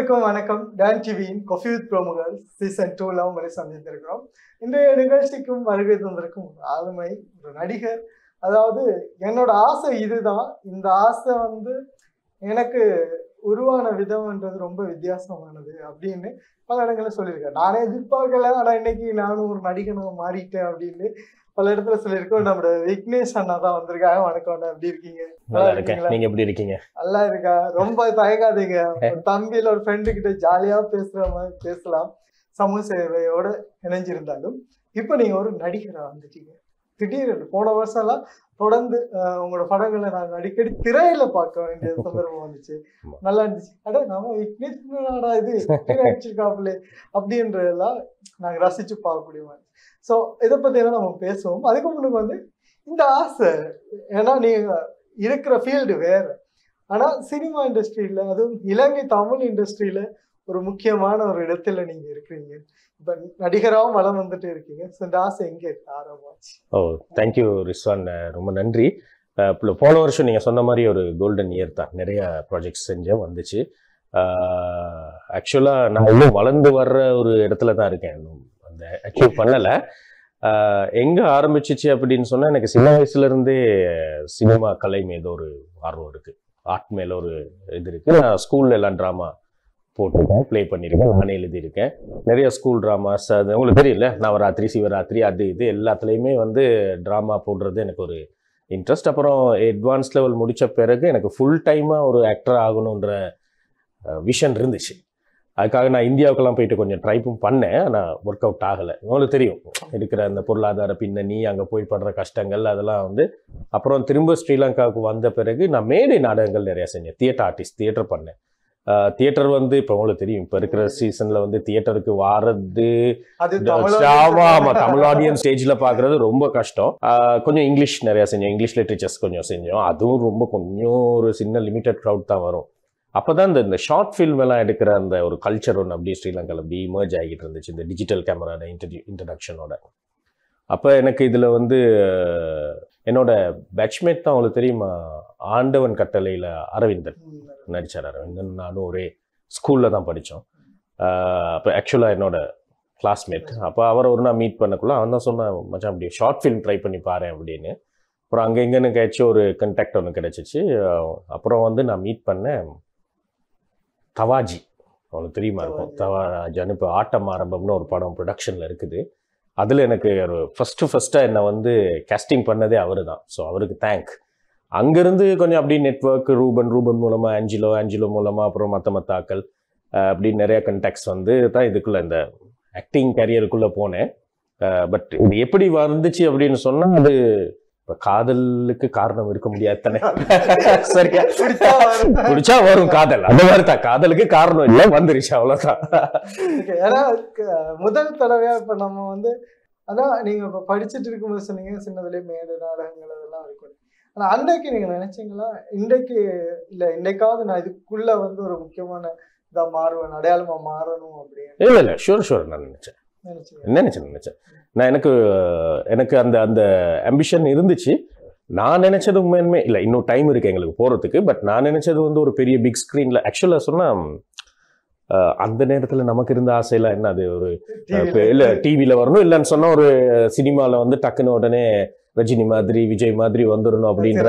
அனைவருக்கும் வணக்கம் டான் டிவியின் கொஃபி வித் ப்ரோமுகள் சீசன் டூல உங்களை சந்தித்திருக்கிறோம் இன்றைய நிகழ்ச்சிக்கும் வருகை தந்திருக்கும் ஒரு ஆளுமை ஒரு நடிகர் அதாவது என்னோட ஆசை இதுதான் இந்த ஆசை வந்து எனக்கு உருவான விதம்ன்றது ரொம்ப வித்தியாசமானது அப்படின்னு பல இடங்களில் சொல்லியிருக்கேன் நானே எதிர்பார்க்கல ஆனா இன்னைக்கு நானும் ஒரு நடிகனாக மாறிட்டேன் அப்படின்னு பல இடத்துல சொல்லியிருக்கோம் நம்மளோட விக்னேஷ் அண்ணா தான் வந்திருக்காங்க வணக்கம் அண்ணா எப்படி இருக்கீங்க நல்லா இருக்கேன் இருக்கீங்களா? நீங்க எப்படி இருக்கீங்க நல்லா இருக்கா ரொம்ப தயங்காதீங்க ஒரு தம்பியில ஒரு ஃப்ரெண்டு கிட்ட ஜாலியா பேசுற மாதிரி பேசலாம் சமூக சேவையோட இணைஞ்சிருந்தாலும் இப்போ நீங்க ஒரு நடிகரா வந்துட்டீங்க திடீர்னு போன வருஷம் எல்லாம் தொடர்ந்து அஹ், உங்களோட படங்களை நான் அடிக்கடி திரையில பார்க்க வேண்டிய சந்தர்ப்பம் வந்துச்சு ஆமா. நல்லா இருந்துச்சு அட நம்ம விக்னேஷ் நாடா இது இப்படி நடிச்சிருக்காப்புலே அப்படின்றதெல்லாம் நாங்க ரசிச்சு பார்க்கக்கூடிய மாதிரி ஸோ இதை பத்தி எல்லாம் நம்ம பேசுவோம் அதுக்கு முன்னுக்கு வந்து இந்த ஆசை ஏன்னா நீங்க இருக்கிற ஃபீல்டு வேற ஆனா சினிமா இண்டஸ்ட்ரியில அதுவும் இலங்கை தமிழ் இண்டஸ்ட்ரியில ஒரு முக்கியமான ஒரு இடத்துல நீங்க இருக்கிறீங்க இப்ப நடிகராகவும் வளம் வந்துட்டு இருக்கீங்க ஸோ இந்த ஆசை எங்க இருக்கு ஆரம்பமாச்சு ஓ தேங்க்யூ ரிஸ்வான் அஹ் ரொம்ப நன்றி அஹ் இப்போ போன வருஷம் நீங்கள் சொன்ன மாதிரி ஒரு கோல்டன் இயர் தான் நிறைய ப்ராஜெக்ட்ஸ் செஞ்சேன் வந்துச்சு ஆக்சுவலாக நான் இன்னும் வளர்ந்து வர்ற ஒரு இடத்துல தான் இருக்கேன் இன்னும் அந்த அச்சீவ் பண்ணலை எங்கே ஆரம்பிச்சிச்சு அப்படின்னு சொன்னால் எனக்கு சின்ன வயசுலேருந்தே சினிமா கலை மீது ஒரு ஆர்வம் இருக்குது ஆர்ட் மேலே ஒரு இது இருக்குது நான் ஸ்கூல்ல எல்லாம் ட்ராமா போட்டிருக்கேன் ப்ளே பண்ணியிருக்கேன் நானே எழுதியிருக்கேன் நிறைய ஸ்கூல் ட்ராமாஸ் அது உங்களுக்கு தெரியல நவராத்திரி சிவராத்திரி அது இது எல்லாத்துலேயுமே வந்து ட்ராமா போடுறது எனக்கு ஒரு இன்ட்ரெஸ்ட் அப்புறம் அட்வான்ஸ் லெவல் முடித்த பிறகு எனக்கு ஃபுல் டைமாக ஒரு ஆக்டர் ஆகணுன்ற விஷன் இருந்துச்சு அதுக்காக நான் இந்தியாவுக்கெல்லாம் போயிட்டு கொஞ்சம் ட்ரைப்பும் பண்ணேன் ஆனால் ஒர்க் அவுட் ஆகலை உங்களுக்கு தெரியும் இருக்கிற அந்த பொருளாதார பின்னணி அங்கே போய் படுற கஷ்டங்கள் அதெல்லாம் வந்து அப்புறம் திரும்ப ஸ்ரீலங்காவுக்கு வந்த பிறகு நான் மேடை நாடகங்கள் நிறையா செஞ்சேன் தியேட்டர் ஆர்டிஸ்ட் தியேட்டர் பண்ணேன் தியேட்டர் வந்து இப்போ உங்களுக்கு தெரியும் இப்போ இருக்கிற சீசனில் வந்து தியேட்டருக்கு வாரது அது ஆமா ஆமா தமிழ் ஆடியன்ஸ் ஸ்டேஜ்ல பாக்குறது ரொம்ப கஷ்டம் ஆஹ் கொஞ்சம் இங்கிலீஷ் நிறைய செஞ்சோம் இங்கிலீஷ் லிட்ரேச்சர்ஸ் கொஞ்சம் செஞ்சோம் அதுவும் ரொம்ப கொஞ்சம் ஒரு சின்ன லிமிட்டட் க்ரௌட் தான் வரும் அப்பதான் இந்த இந்த ஷார்ட் ஃபில்ம் எல்லாம் எடுக்கிற அந்த ஒரு கல்ச்சர் ஒன்று அப்படியே ஸ்ரீலங்காவில் அப்படி இமர்ஜ் ஆகிட்டு இருந்துச்சு இந்த டிஜிட்டல் கேமரா இன்ட்ரடியூ இன்ட்ரடக்ஷனோட அப்போ எனக்கு இதில் வந்து அஹ், என்னோட பேட்ச்மேட் தான் உங்களுக்கு தெரியுமா ஆண்டவன் கட்டளையில் அரவிந்தன் நடிச்சார் அரவிந்தன் நானும் ஒரே ஸ்கூலில் தான் படித்தோம் அப்போ ஆக்சுவலாக என்னோட கிளாஸ்மேட் அப்போ அவரை ஒரு நாள் மீட் பண்ணக்குள்ள அவன் தான் சொன்னான் மச்சான் அப்படி ஷார்ட் ஃபிலிம் ட்ரை பண்ணி பாரு அப்படின்னு அப்புறம் அங்கே இங்கேன்னு கிடைச்சி ஒரு கண்டாக்ட் ஒன்று கிடச்சிச்சு அப்புறம் வந்து நான் மீட் பண்ணேன் தவாஜி அவனுக்கு தெரியுமா இருக்கும் தவாஜான்னு இப்போ ஆட்டம் ஆரம்பம்னு ஒரு படம் ப்ரொடக்ஷனில் இருக்குது அதில் எனக்கு ஒரு ஃபஸ்ட்டு ஃபஸ்ட்டாக என்னை வந்து கேஸ்டிங் பண்ணதே அவர் தான் ஸோ அவருக்கு தேங்க் அங்கேருந்து கொஞ்சம் அப்படியே நெட்ஒர்க் ரூபன் ரூபன் மூலமாக ஆஞ்சிலோ ஆஞ்சிலோ மூலமாக அப்புறம் மற்ற மற்ற ஆக்கள் அஹ் அப்படி நிறைய கண்டாக்ட்ஸ் வந்து தான் இதுக்குள்ளே இந்த ஆக்டிங் கரியருக்குள்ளே போனேன் பட் இது எப்படி வந்துச்சு அப்படின்னு சொன்னால் அது இப்போ காதலுக்கு காரணம் இருக்க முடியாது தானே சரியா பிடிச்சா வரும். பிடிச்சா வரும் காதல் அந்த மாதிரி தான் காதலுக்கு காரணம் இல்லை வந்துருச்சு அவ்வளோதான் Okay, ஏன்னா க- முதல் தடவையா இப்ப நம்ம வந்து அதான் நீங்க இப்ப படிச்சுட்டு இருக்கும்போது சொன்னீங்க சின்னதுலயே மேடை நாடகங்கள் அதெல்லாம் இருக்கும் ஆனா அன்றைக்கு நீங்க நினைச்சீங்களா இன்றைக்கு இல்ல இன்னைக்காவது நான் இதுக்குள்ள வந்து ஒரு முக்கியமான இதா மாறுவேன் அடையாளமா மாறணும் அப்படின்னு இல்லை இல்லை ஷூர் ஷூர் நான் நினச்சேன் நினைச்சீங்க நினைச்சேன் நினைச்சேன் நான் எனக்கு எனக்கு அந்த அந்த அம்பிஷன் இருந்துச்சு நான் நினைச்சது உண்மையுமே இல்லை இன்னும் டைம் இருக்கு எங்களுக்கு போகிறதுக்கு பட் நான் நினைச்சது வந்து ஒரு பெரிய பிக் ஸ்க்ரீனில் ஆக்சுவலாக சொன்னால் அந்த நேரத்தில் நமக்கு இருந்த ஆசையெல்லாம் என்ன அது ஒரு TV ல. இல்லை டிவியில் வரணும் இல்லைன்னு சொன்னால் ஒரு சினிமாவில் வந்து டக்குன்னு உடனே ரஜினி மாதிரி விஜய் மாதிரி வந்துடணும் அப்படின்ற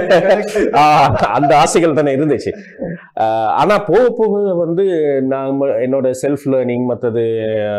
ஆஹ் அந்த ஆசைகள் தானே இருந்துச்சு ஆஹ் ஆனா போக போக வந்து நான் என்னோட செல்ஃப் லேர்னிங் மற்றது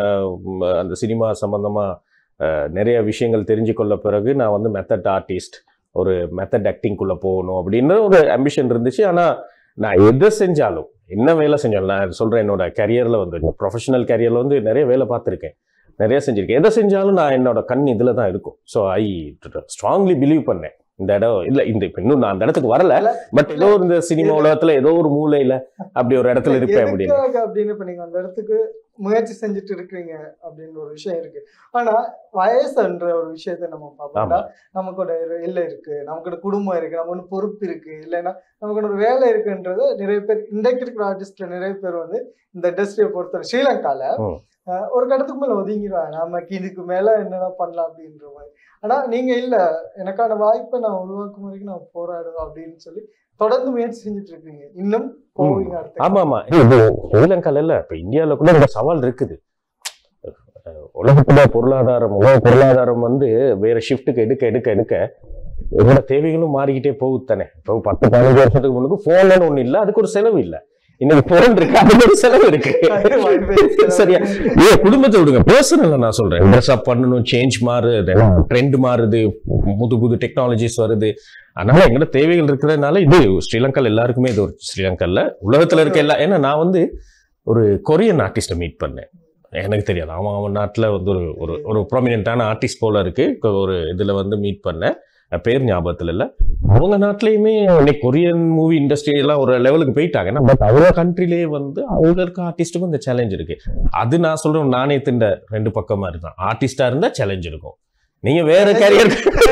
அந்த சினிமா சம்பந்தமா ஆஹ் நிறைய விஷயங்கள் தெரிஞ்சு கொள்ள பிறகு நான் வந்து மெத்தட் ஆர்டிஸ்ட் ஒரு மெத்தட் ஆக்டிங்குள்ள போகணும் அப்படின்ற ஒரு அம்பிஷன் இருந்துச்சு ஆனா நான் எதை செஞ்சாலும் என்ன வேலை செஞ்சாலும் நான் சொல்றேன் என்னோட கரியர்ல வந்து ப்ரொஃபஷனல் கரியர்ல வந்து நிறைய வேலை பார்த்துருக்கேன் நிறைய செஞ்சிருக்கேன் எதை செஞ்சாலும் நான் என்னோட கண் இதில் தான் இருக்கும் ஸோ ஐ ஸ்ட்ராங்லி பிலீவ் பண்ணேன் இந்த இடம் இல்லை இந்த இப்போ இன்னும் நான் அந்த இடத்துக்கு வரல பட் ஏதோ ஒரு இந்த சினிமா உலகத்துல ஏதோ ஒரு மூலையில அப்படி ஒரு இடத்துல இருப்பேன் அப்படின்னு எதுக்காக அப்படின்னு இப்ப நீங்க அந்த இடத்துக்கு முயற்சி செஞ்சுட்டு இருக்கீங்க அப்படின்னு ஒரு விஷயம் இருக்கு ஆனா வயசுன்ற ஒரு விஷயத்த நம்ம பார்ப்போம்னா நமக்கு ஒரு இல்லை இருக்கு நமக்கு ஒரு குடும்பம் இருக்கு நமக்கு ஒன்று பொறுப்பு இருக்கு இல்லைன்னா நமக்கு ஒரு வேலை இருக்குன்றது நிறைய பேர் இன்றைக்கு இருக்கிற ஆர்டிஸ்ட்ல நிறைய பேர் வந்து இந்த இண்டஸ்ட்ரியை பொறுத்தவரை ஸ்ரீலங்கால ம். அஹ் ஒரு கட்டத்துக்கு மேல ஒதுங்கிடுவாங்க நமக்கு இதுக்கு மேல என்னடா பண்ணலாம் அப்படின்ற மாதிரி ஆனா நீங்க இல்ல எனக்கான வாய்ப்பை நான் உருவாக்கும் வரைக்கும் நான் போராடுவேன் அப்படின்னு சொல்லி தொடர்ந்து முயற்சி செஞ்சுட்டு இருக்கீங்க இன்னும் போவீங்க அடுத்த ஆமா ஆமா இது ஸ்ரீலங்கால இல்ல இப்ப இந்தியால கூட இந்த சவால் இருக்குது அஹ் உலகத்துல பொருளாதாரம் உலக பொருளாதாரம் வந்து வேற ஷிஃப்ட்டுக்கு எடுக்க எடுக்க எடுக்க என்னோட தேவைகளும் மாறிக்கிட்டே போகுது தானே இப்போ பத்து பதினஞ்சு வருஷத்துக்கு முன்னுக்கு போன்லன்னு ஒண்ணு இல்ல அதுக்கு ஒரு செலவு இல்ல இன்னைக்கு போன் இருக்கு அதுக்கு ஒரு செலவு இருக்கு சரியா ஏ குடும்பத்தை விடுங்க பர்சனல்ல நான் சொல்றேன் ட்ரெஸ் அப் பண்ணணும் சேஞ்ச் மாறுது ட்ரெண்ட் மாறுது புது புது டெக்னாலஜிஸ் வருது அதனால எங்களோட தேவைகள் இருக்கிறதுனால இது ஸ்ரீலங்கால எல்லாருக்குமே இது ஒரு ஸ்ரீலங்கால உலகத்துல இருக்க எல்லா ஏன்னா நான் வந்து ஒரு கொரியன் ஆர்டிஸ்ட்டை மீட் பண்ணேன் எனக்கு தெரியாது அவன் அவன் நாட்டில் வந்து ஒரு ஒரு ஒரு ப்ராமினென்ட்டான ஆர்டிஸ்ட் போல இருக்கு கொ- ஒரு இதில் வந்து மீட் பண்ணேன் அஹ் பேர் ஞாபகத்தில் இல்லை அவங்க நாட்டிலையுமே இன்னைக்கு கொரியன் மூவி இண்டஸ்ட்ரி எல்லாம் ஒரு லெவலுக்கு போயிட்டாங்க பட் அவங்க கண்ட்ரிலேயே வந்து அவங்க இருக்க ஆர்டிஸ்ட்டுக்கும் இந்த சேலஞ்ச் இருக்கு அது நான் சொல்றேன் நானே திண்ட ரெண்டு பக்கம் மாதிரி தான் ஆர்டிஸ்டா இருந்தா சேலஞ்ச் இருக்கும் நீங்க வேற கேரியர்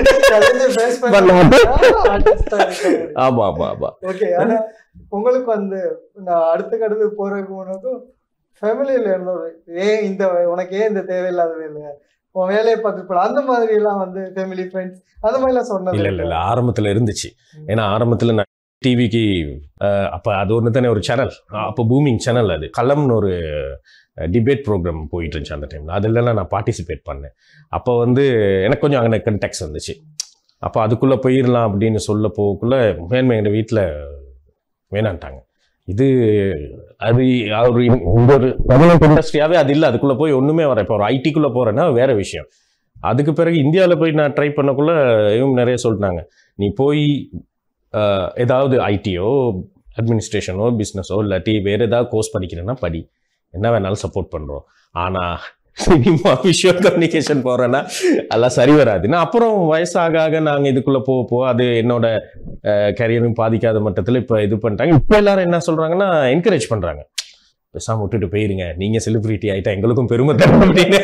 ஆமா ஆமா ஆமா ஓகே ஆனா உங்களுக்கு வந்து நான் அடுத்த கடந்து போறதுக்கு முன்னாக்கும் ஃபேமிலியில இருந்த ஒரு ஏன் இந்த உனக்கு ஏன் இந்த தேவையில்லாத வேலை உன் வேலையை பார்த்துட்டு போல அந்த மாதிரி எல்லாம் வந்து ஃபேமிலி ஃப்ரெண்ட்ஸ் அந்த மாதிரி எல்லாம் சொன்னது இல்ல இல்ல இல்ல ஆரம்பத்துல இருந்துச்சு ஏன்னா ஆரம்பத்துல நான் டிவிக்கு அப்ப அது ஒன்று தானே ஒரு சேனல் அப்போ பூமிங் சேனல் அது களம்னு ஒரு டிபேட் ப்ரோக்ராம் போயிட்டு இருந்துச்சு அந்த டைம்ல அதுலலாம் நான் பார்ட்டிசிபேட் பண்ணேன் அப்போ வந்து எனக்கு கொஞ்சம் அங்கே கண்டெக்ஸ் வந்துச்சு அப்போ அதுக்குள்ள போயிடலாம் அப்படின்னு சொல்ல போகக்குள்ள மேன்மை எங்கள் வீட்டில் வேணான்ட்டாங்க இது அது ஒரு இந்த ஒரு பதினெட்டு இண்டஸ்ட்ரியாவே அது இல்லை அதுக்குள்ள போய் ஒண்ணுமே வர இப்போ ஒரு ஐடிக்குள்ள போறேன்னா வேற விஷயம் அதுக்கு பிறகு இந்தியாவில் போய் நான் ட்ரை பண்ணக்குள்ள இவங்க நிறைய சொல்லிட்டாங்க நீ போய் அஹ், ஏதாவது ஐடியோ அட்மினிஸ்ட்ரேஷனோ பிஸ்னஸோ இல்லாட்டி வேற ஏதாவது கோர்ஸ் படிக்கிறேன்னா படி என்ன வேணாலும் சப்போர்ட் பண்றோம் ஆனா சினிமா விஷுவல் கம்யூனிகேஷன் போறேன்னா அதெல்லாம் சரி வராது நான் அப்புறம் வயசாக ஆக நாங்கள் இதுக்குள்ள போக போக அது என்னோட கரியரும் பாதிக்காத மட்டத்தில் இப்போ இது பண்ணிட்டாங்க இப்போ எல்லாரும் என்ன சொல்றாங்கன்னா என்கரேஜ் பண்றாங்க பேசாம விட்டுட்டு போயிருங்க நீங்க செலிபிரிட்டி ஆயிட்டா எங்களுக்கும் பெருமை தரும் அப்படின்னு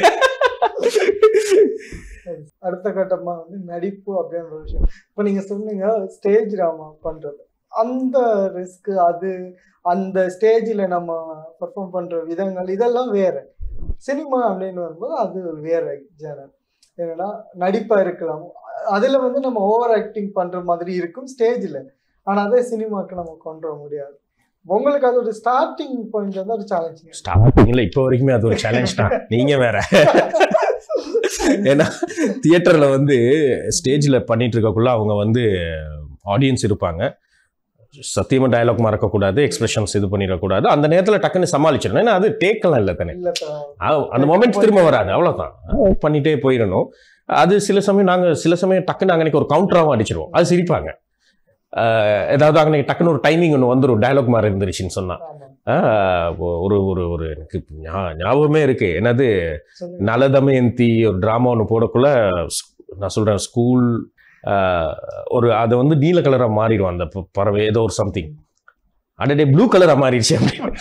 அடுத்த கட்டமா வந்து நடிப்பு அப்படின்ற ஒரு விஷயம் இப்போ நீங்க சொன்னீங்க ஸ்டேஜ் ட்ராமா பண்றது அந்த ரிஸ்க் அது அந்த ஸ்டேஜில் நம்ம பெர்ஃபார்ம் பண்ற விதங்கள் இதெல்லாம் வேற சினிமா அப்படின்னு வரும்போது அது ஒரு வேற ஜேனர் என்னன்னா நடிப்பா இருக்கலாம் அதுல வந்து நம்ம ஓவர் ஆக்டிங் பண்ற மாதிரி இருக்கும் ஸ்டேஜில் ஆனா அதே சினிமாக்கு நம்ம கொண்டு வர முடியாது உங்களுக்கு அது ஒரு ஸ்டார்டிங் பாயிண்ட் வந்து ஒரு சேலஞ்சிங் ஸ்டார்டிங்ல இப்போ வரைக்குமே அது ஒரு சேலஞ்ச் தான் நீங்க வேற ஏன்னா தியேட்டர்ல வந்து ஸ்டேஜ்ல பண்ணிட்டு இருக்கக்குள்ள அவங்க வந்து ஆடியன்ஸ் இருப்பாங்க சத்தியமா டயலாக் மறக்கக்கூடாது எக்ஸ்பிரஷன்ஸ் இது பண்ணிடக்கூடாது அந்த நேரத்துல டக்குன்னு சமாளிச்சிடணும் ஏன்னா அது டேக்கெல்லாம் இல்லை தானே இல்ல ஆ- அந்த மொமெண்ட் திரும்ப வராது அவ்வளவுதான் ஆ, பண்ணிட்டே போயிடணும் அது சில சமயம் நாங்க சில சமயம் டக்குன்னு அன்னைக்கு ஒரு கவுண்டராகவும் அடிச்சிருவோம் அது சிரிப்பாங்க ஆ, ஏதாவது அன்னைக்கு டக்குன்னு ஒரு டைமிங் ஒன்று வந்துடும் டயலாக் மாதிரி இருந்துருச்சுன்னு சொன்னா ஆமா ஆ, ஒரு ஒரு ஒரு எனக்கு ஞா- ஞாபகமே இருக்கு என்னது சொல்லுங்க நலதமயந்தி ஒரு ட்ராமா ஒன்று போடக்குள்ள ஸ்- நான் சொல்றேன் ஸ்கூல் ஒரு அதை வந்து நீல கலராக மாறிடும் அந்த ப- பறவை ஏதோ ஒரு சம்திங் அடடே ப்ளூ கலராக மாறிடுச்சு அப்படின்னு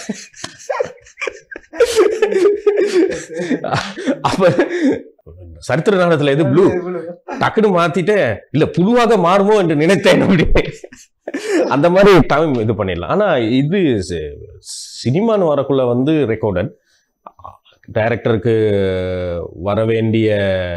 அப்ப சரித்திர நாடகத்துல எது ப்ளூ டக்குன்னு மாத்திட்டு இல்ல புழுவாக மாறுமோ என்று நினைத்தேன் அப்படின்னு அந்த மாதிரி டைம் இது பண்ணிடலாம் ஆனா இது சி- சினிமான்னு வரக்குள்ள வந்து ரெக்கார்டன் டைரக்டருக்கு வர வேண்டிய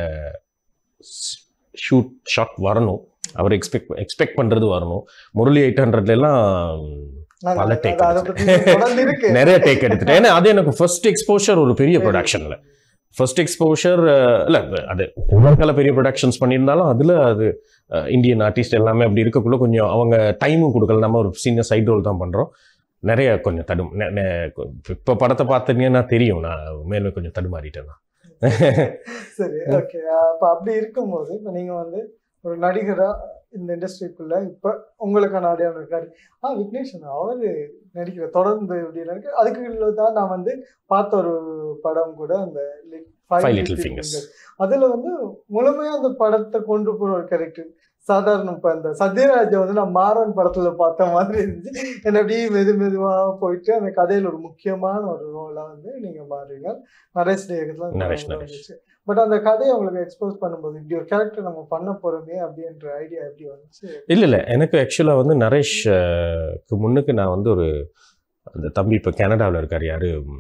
ஷூட் ஷாட் வரணும் அவர் எக்ஸ்பெக்ட் எக்ஸ்பெக்ட் பண்றது வரணும் முரளி எயிட் ஹண்ட்ரட்ல எல்லாம் நாங்க பல அது- take அதை பத்தி தொடர்ந்து இருக்கு நிறைய டேக் எடுத்துட்டேன் ஏன்னா அது எனக்கு ஃபர்ஸ்ட் எக்ஸ்போஷர் ஒரு பெரிய ப்ரொடக்ஷன்ல ஃபர்ஸ்ட் எக்ஸ்போஷர் இல்ல அது உலகள பெரிய ப்ரொடக்ஷன்ஸ் பண்ணியிருந்தாலும் அதுல அது இந்தியன் ஆர்டிஸ்ட் எல்லாமே அப்படி இருக்கக்குள்ள கொஞ்சம் அவங்க டைமும் கொடுக்கல நம்ம ஒரு சின்ன சைட் ரோல் தான் பண்றோம் நிறைய கொஞ்சம் தடும் நெ- நெ- இப்ப படத்தை பார்த்தீங்கன்னா தெரியும் நான் மேலும் கொஞ்சம் தடுமாறிட்டேன் நான். சரி ஓகே அப்ப அப்படி இருக்கும்போது இப்ப நீங்க வந்து ஒரு நடிகரா இந்த இண்டஸ்ட்ரிக்குள்ள இப்ப உங்களுக்கான அடையாளம் இருக்காரு ஆ விக்னேஷன் அவரு நடிக்கிற தொடர்ந்து இப்படின்னு இருக்கு அதுக்கு தான் நான் வந்து பார்த்த ஒரு படம் கூட அந்த Lit- Five Five Little Little Fingers. Fingers. அதுல வந்து முழுமையா அந்த படத்தை கொண்டு போற ஒரு கேரக்டர் சாதாரண இப்ப அந்த சத்யராஜை வந்து நான் மாறன் படத்துல பார்த்த மாதிரி இருந்துச்சு என்ன அப்படியே மெது மெதுவா போயிட்டு அந்த கதையில ஒரு முக்கியமான ஒரு ரோலா வந்து நீங்க மாறுறீங்க நரேஷ் நரேஷ், நரேஷ். பட் அந்த கதையை உங்களுக்கு எக்ஸ்போஸ் பண்ணும்போது இப்படி ஒரு கேரக்டர் நம்ம பண்ண போறோமே அப்படின்ற ஐடியா எப்படி வந்துச்சு இல்ல இல்ல எனக்கு ஆக்சுவலா வந்து நரேஷ் அஹ், க்கு முன்னுக்கு நான் வந்து ஒரு அந்த தம்பி இப்போ கனடாவில் இருக்கார் யாரு ம்,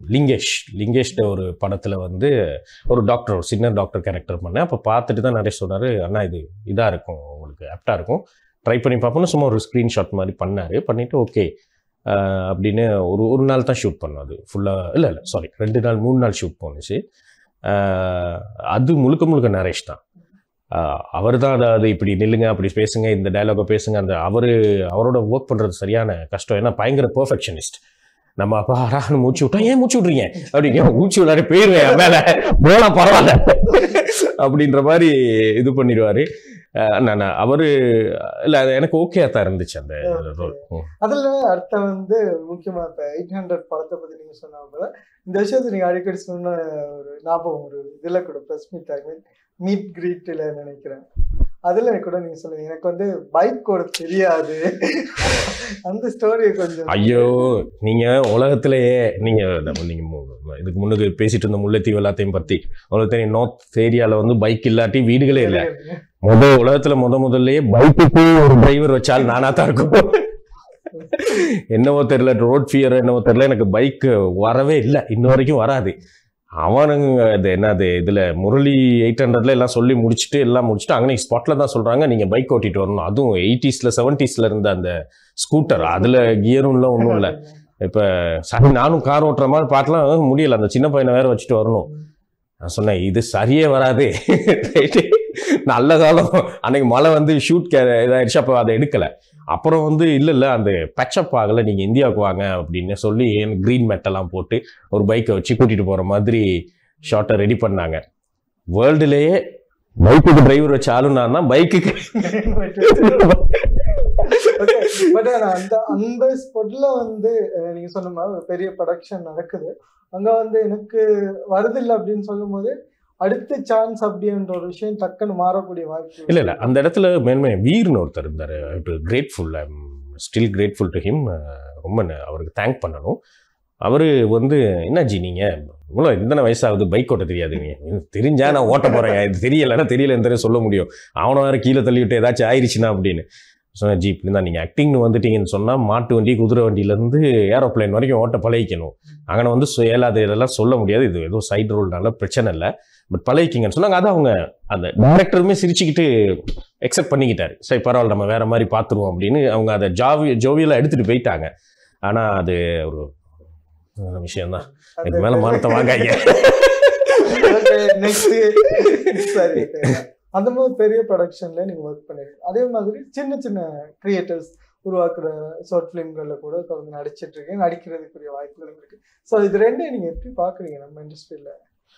லிங்கேஷ் லிங்கேஷ்ட ஒரு படத்தில் வந்து ஒரு டாக்டர் ஒரு சின்ன டாக்டர் கேரக்டர் பண்ணேன் அப்போ பார்த்துட்டு தான் நிறைய சொன்னார் அண்ணா இது இதாக இருக்கும் உங்களுக்கு ஆப்டாக இருக்கும் ட்ரை பண்ணி பார்ப்போம்னு சும்மா ஒரு ஸ்க்ரீன்ஷாட் மாதிரி பண்ணார் பண்ணிவிட்டு ஓகே அப்படின்னு ஒரு ஒரு நாள் தான் ஷூட் பண்ணோம் அது ஃபுல்லாக இல்லை இல்லை சாரி ரெண்டு நாள் மூணு நாள் ஷூட் போணுச்சு ஆஹ் அது முழுக்க முழுக்க நரேஷ் தான் அவர் தான் அதாவது இப்படி நில்லுங்க அப்படி பேசுங்க இந்த டயலாகை பேசுங்க அந்த அவர் அவரோட ஒர்க் பண்ணுறது சரியான கஷ்டம் ஏன்னா பயங்கர பெர்ஃபெக்ஷனிஸ்ட் நம்ம அப்பா அடான்னு மூச்சு விட்டா ஏன் மூச்சு விட்றீங்க அப்படிங்க மூச்சு விடாரு போயிருவேன் என் மேல போனா பரவாயில்ல அப்படின்ற மாதிரி இது பண்ணிடுவாரு அஹ் நான் நான் அவரு இல்ல அது எனக்கு ஓகே தான் இருந்துச்சு அந்த ரோல் அதுல அடுத்த வந்து முக்கியமா இப்ப எயிட் ஹண்ட்ரட் படத்தை பத்தி நீங்க சொன்ன போல இந்த விஷயத்தை நீங்க அடிக்கடி சொன்ன ஒரு ஞாபகம் ஒரு இதுல கூட press meet I mean meet கிரீட்ல நினைக்கிறேன் அதுல கூட நீங்க சொல்லுங்க எனக்கு வந்து பைக் ஓட தெரியாது அந்த ஸ்டோரியை கொஞ்சம் ஐயோ நீங்க உலகத்திலேயே நீங்க நம்ம- நீங்க மு- இதுக்கு முன்னுக்கு பேசிட்டு இருந்த முல்லைத்தீவு எல்லாத்தையும் பத்தி உங்களுக்கு தெரியும் நார்த் ஏரியால வந்து பைக் இல்லாட்டி வீடுகளே இல்லை முத உலகத்துல முத முதல்லயே பைக்குக்கு ஒரு டிரைவர் வச்சால் நானா தான் இருக்கும் என்னவோ தெரியல ரோட் ஃபியர் என்னவோ தெரியல எனக்கு பைக் வரவே இல்லை இன்ன வரைக்கும் வராது அவனுங்க இது என்னது இதுல முரளி எயிட் ஹண்ட்ரட்ல எல்லாம் சொல்லி முடிச்சுட்டு எல்லாம் முடிச்சுட்டு அங்கே ஸ்பாட்ல தான் சொல்றாங்க நீங்க பைக் ஓட்டிட்டு வரணும் அதுவும் எயிட்டிஸ்ல செவன்டிஸ்ல இருந்த அந்த ஸ்கூட்டர் அதுல கியரும் இல்லை ஒன்றும் இல்லை இப்ப சரி நானும் கார் ஓட்டுற மாதிரி பார்க்கலாம் முடியல அந்த சின்ன பையனை வேற வச்சுட்டு வரணும் நான் சொன்னேன் இது சரியே வராது Right? நல்ல காலம் அன்னைக்கு மழை வந்து ஷூட் கே இதாயிடுச்சு அப்போ அதை எடுக்கல அப்புறம் வந்து இல்லை இல்லை அந்த பேச்சப் ஆகலை நீங்கள் இந்தியாவுக்கு வாங்க அப்படின்னு சொல்லி க்ரீன் மெட்டெல்லாம் போட்டு ஒரு பைக்கை வச்சு கூட்டிகிட்டு போகிற மாதிரி ஷார்ட்டை ரெடி பண்ணாங்க வேர்ல்டுலேயே பைக்குக்கு டிரைவர் வச்ச ஆளும் நான் தான் பைக்குக்கு பட் அந்த அந்த ஸ்பாட்ல வந்து அஹ், நீங்க சொன்ன மாதிரி ஒரு பெரிய ப்ரொடக்ஷன் நடக்குது அங்க வந்து எனக்கு வருதில்லை அப்படின்னு சொல்லும்போது அடுத்த சான்ஸ் அப்படின்ற ஒரு விஷயம் டக்குன்னு மாறக்கூடிய வாய்ப்பு இல்லை இல்லை அந்த இடத்துல மேன்மை வீர்னு ஒருத்தர் இருந்தார் grateful I still grateful to him ரொம்ப ந- அவருக்கு தேங்க் பண்ணணும் அவர் வந்து என்னாச்சு நீங்கள் இவ்வளோ இத்தனை வயசாகுது பைக் ஓட்ட தெரியாது நீ தெரிஞ்சா நான் ஓட்ட போகிறேன் இது தெரியலைன்னா தெரியலன்னு சொல்ல முடியும் அவனை வேறு கீழே தள்ளி விட்டு ஏதாச்சும் ஆயிடுச்சுன்னா அப்படின்னு சொன்னேன் ஜி இப்படி தான் நீங்கள் ஆக்டிங்னு வந்துட்டீங்கன்னு சொன்னால் மாட்டு வண்டி குதிரை வண்டியிலேருந்து ஏரோப்ளேன் வரைக்கும் ஓட்ட பழகிக்கணும் அங்கே வந்து சு- இயலாது இதெல்லாம் சொல்ல முடியாது இது ஏதோ சைடு ரோல்னால பிரச்சனை இல்லை பட் பழகிக்கிங்கன்னு சொன்னாங்க அது அவங்க அந்த டேரக்டருமே சிரிச்சுக்கிட்டு எக்ஸெப்ட் பண்ணிக்கிட்டாரு சரி பரவாயில்ல நம்ம வேற மாதிரி பார்த்துருவோம் அப்படின்னு அவங்க அதை ஜாவி ஜோவியெல்லாம் எடுத்துட்டு போயிட்டாங்க ஆனால் அது ஒரு நல்ல விஷயம்தான் இதுக்கு மேலே மானத்தை வாங்காங்க நெக்ஸ்ட் சரி அந்த மாதிரி பெரிய ப்ரொடக்ஷன்ல நீங்க ஒர்க் பண்ணிருக்கீங்க அதே மாதிரி சின்ன சின்ன கிரியேட்டர்ஸ் உருவாக்குற ஷார்ட் ஃபிலிம்களில் கூட தொடர்ந்து நடிச்சிட்டு இருக்கீங்க நடிக்கிறதுக்குரிய வாய்ப்புகள் இருக்கு ஸோ இது ரெண்டையும் நீங்க எப்படி பாக்குறீங்க நம்ம இண்டஸ்ட்ரியில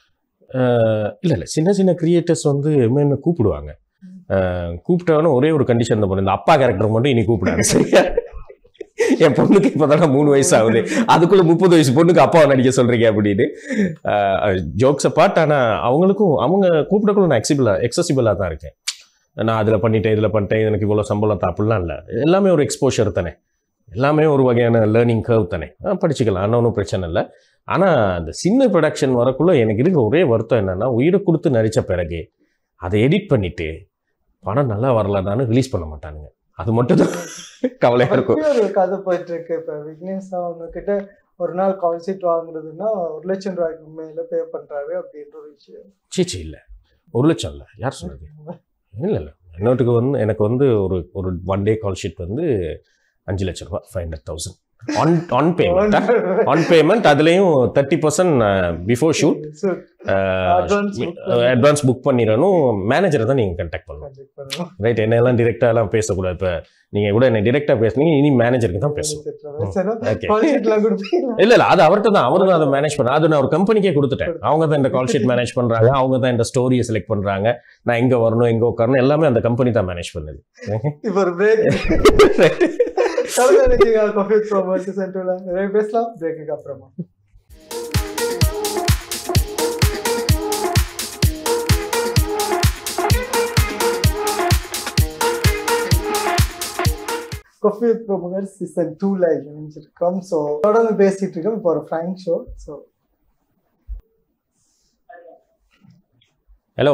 இல்லை இல்லை சின்ன சின்ன கிரியேட்டர்ஸ் வந்து மேன்மை கூப்பிடுவாங்க அஹ், கூப்பிட்டாலும் ஒரே ஒரு கண்டிஷன் தான் இந்த அப்பா கேரக்டர் மட்டும் இனி கூப்பிடாது சரியா என் பொண்ணுக்கு இப்போ மூணு வயசு ஆகுது அதுக்குள்ள முப்பது வயசு பொண்ணுக்கு அப்பாவை நடிக்க சொல்றீங்க அப்படின்னு ஜோக்ஸை பார்ட் ஆனால் அவங்களுக்கும் அவங்க கூப்பிடக்குள்ள நான் எக்ஸிபிளாக எக்ஸசிபிளாக தான் இருக்கேன் நான் அதில் பண்ணிட்டேன் இதில் பண்ணிட்டேன் எனக்கு இவ்வளோ சம்பளம் தான் அப்படிலாம் இல்லை எல்லாமே ஒரு எக்ஸ்போஷர் தானே எல்லாமே ஒரு வகையான லேர்னிங் கர்வ் தானே ஆ, படிச்சுக்கலாம் ஆனால் ஒன்றும் பிரச்சனை இல்லை ஆனால் அந்த சின்ன ப்ரொடக்ஷன் வரக்குள்ள எனக்கு இருக்கிற ஒரே வருத்தம் என்னன்னா உயிரை கொடுத்து நடித்த பிறகு அதை எடிட் பண்ணிட்டு படம் நல்லா வரலனாலும் ரிலீஸ் பண்ண மாட்டானுங்க அது மட்டும் தான் கவலையாக இருக்கும் அப்படி ஒரு கதை போயிட்டு இருக்கு இப்ப விக்னேஷ் அவங்க கிட்ட ஒரு நாள் கால் சீட் வாங்குறதுன்னா ஒரு லட்சம் ரூபாய்க்கு மேல பே பண்றாரு அப்படின்ற ஒரு விஷயம் சீச்சி இல்லை ஒரு லட்சம் இல்லை யார் சொன்னது இல்லை இல்லை இன்னொட்டுக்கு வந்து எனக்கு வந்து ஒரு ஒரு ஒன் டே கால் ஷீட் வந்து அஞ்சு லட்ச ரூபா five hundred thousand on on payment on payment அதுலேயும் thirty percent before shoot So, Advance book பண்ணி- அட்வான்ஸ் புக் பண்ணிடணும் மேனேஜரை தான் நீங்கள் கண்டாக்ட் பண்ணணும் contact பண்ணுவோம். ரைட் என்னெல்லாம் டிரெக்டாக எல்லாம் பேசக்கூடாது இப்போ நீங்கள் கூட என்ன டிரெக்டாக பேசுனீங்க இனி மேனேஜருக்கு தான் பேசணும் சரி, ஓகே call sheet எல்லாம் கொடுப்பீங்களா? இல்ல இல்ல அது அவர்கிட்ட தான் அவரு தான் அதை மேனேஜ் பண்ண அது நான் ஒரு கம்பெனிக்கே கொடுத்துட்டேன் அவங்க தான் இந்த கால் ஷீட் மேனேஜ் பண்றாங்க அவங்க தான் இந்த ஸ்டோரியை செலக்ட் பண்றாங்க நான் எங்க வரணும் எங்க உட்காரணும் எல்லாமே அந்த கம்பெனி தான் மேனேஜ் பண்ணுது இப்ப ஒரு break. கவிதை நீங்க coffee with Promotion Center ல நிறைய பேசலாம் பிரேக்குக்கு அப்புறமா கொஃபி வித் ப்ரோமோகர் சீசன் டூல இணைஞ்சிருக்கோம் ஸோ தொடர்ந்து பேசிட்டு இருக்கோம் இப்போ ஒரு ஃப்ராங்க் ஷோ ஸோ ஹலோ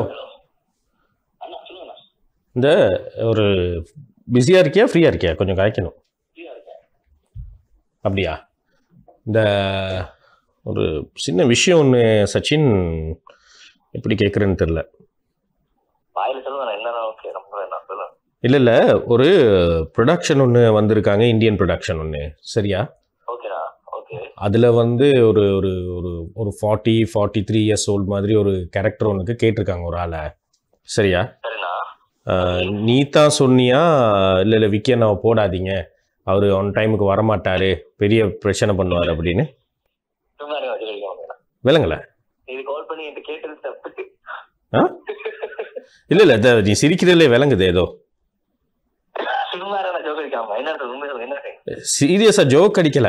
இந்த ஒரு பிஸியா இருக்கியா ஃப்ரீயா இருக்கியா கொஞ்சம் காய்க்கணும் அப்படியா இந்த ஒரு சின்ன விஷயம் ஒன்று சச்சின் எப்படி கேட்குறேன்னு தெரில வாயில சொல்லுங்க நான் என்ன ஓகே நம்புறேன் நான் சொல்லுங்க இல்லை இல்லை ஒரு ப்ரொடக்ஷன் ஒன்று வந்திருக்காங்க இந்தியன் ப்ரொடக்ஷன் ஒன்று சரியா ஓகேடா ஓகே அதில் வந்து ஒரு ஒரு ஒரு ஒரு forty forty three years old மாதிரி ஒரு கேரக்டர் ஒன்றுக்கு கேட்டிருக்காங்க ஒரு ஆளை சரியா சரிண்ணா ஆஹ், நீ தான் சொன்னியா இல்லை இல்லை விக்கி அண்ணாவை போடாதீங்க அவர் ஆன் டைமுக்கு வரமாட்டாரு பெரிய பிரச்சனை பண்ணுவார் அப்படின்னு சும்மா இருங்க வச்சுருக்கீங்க விளங்கல இது கால் பண்ணி என்கிட்ட கேட்டது தப்பு ஆ? இல்லை இல்லை இத- நீ சிரிக்கிறதுலே விளங்குது ஏதோ சும்மா இருங்க ஜோக் அடிக்காம என்ன உண்மை சொல்லுங்க, என்ன சீரியஸாக ஜோக் அடிக்கல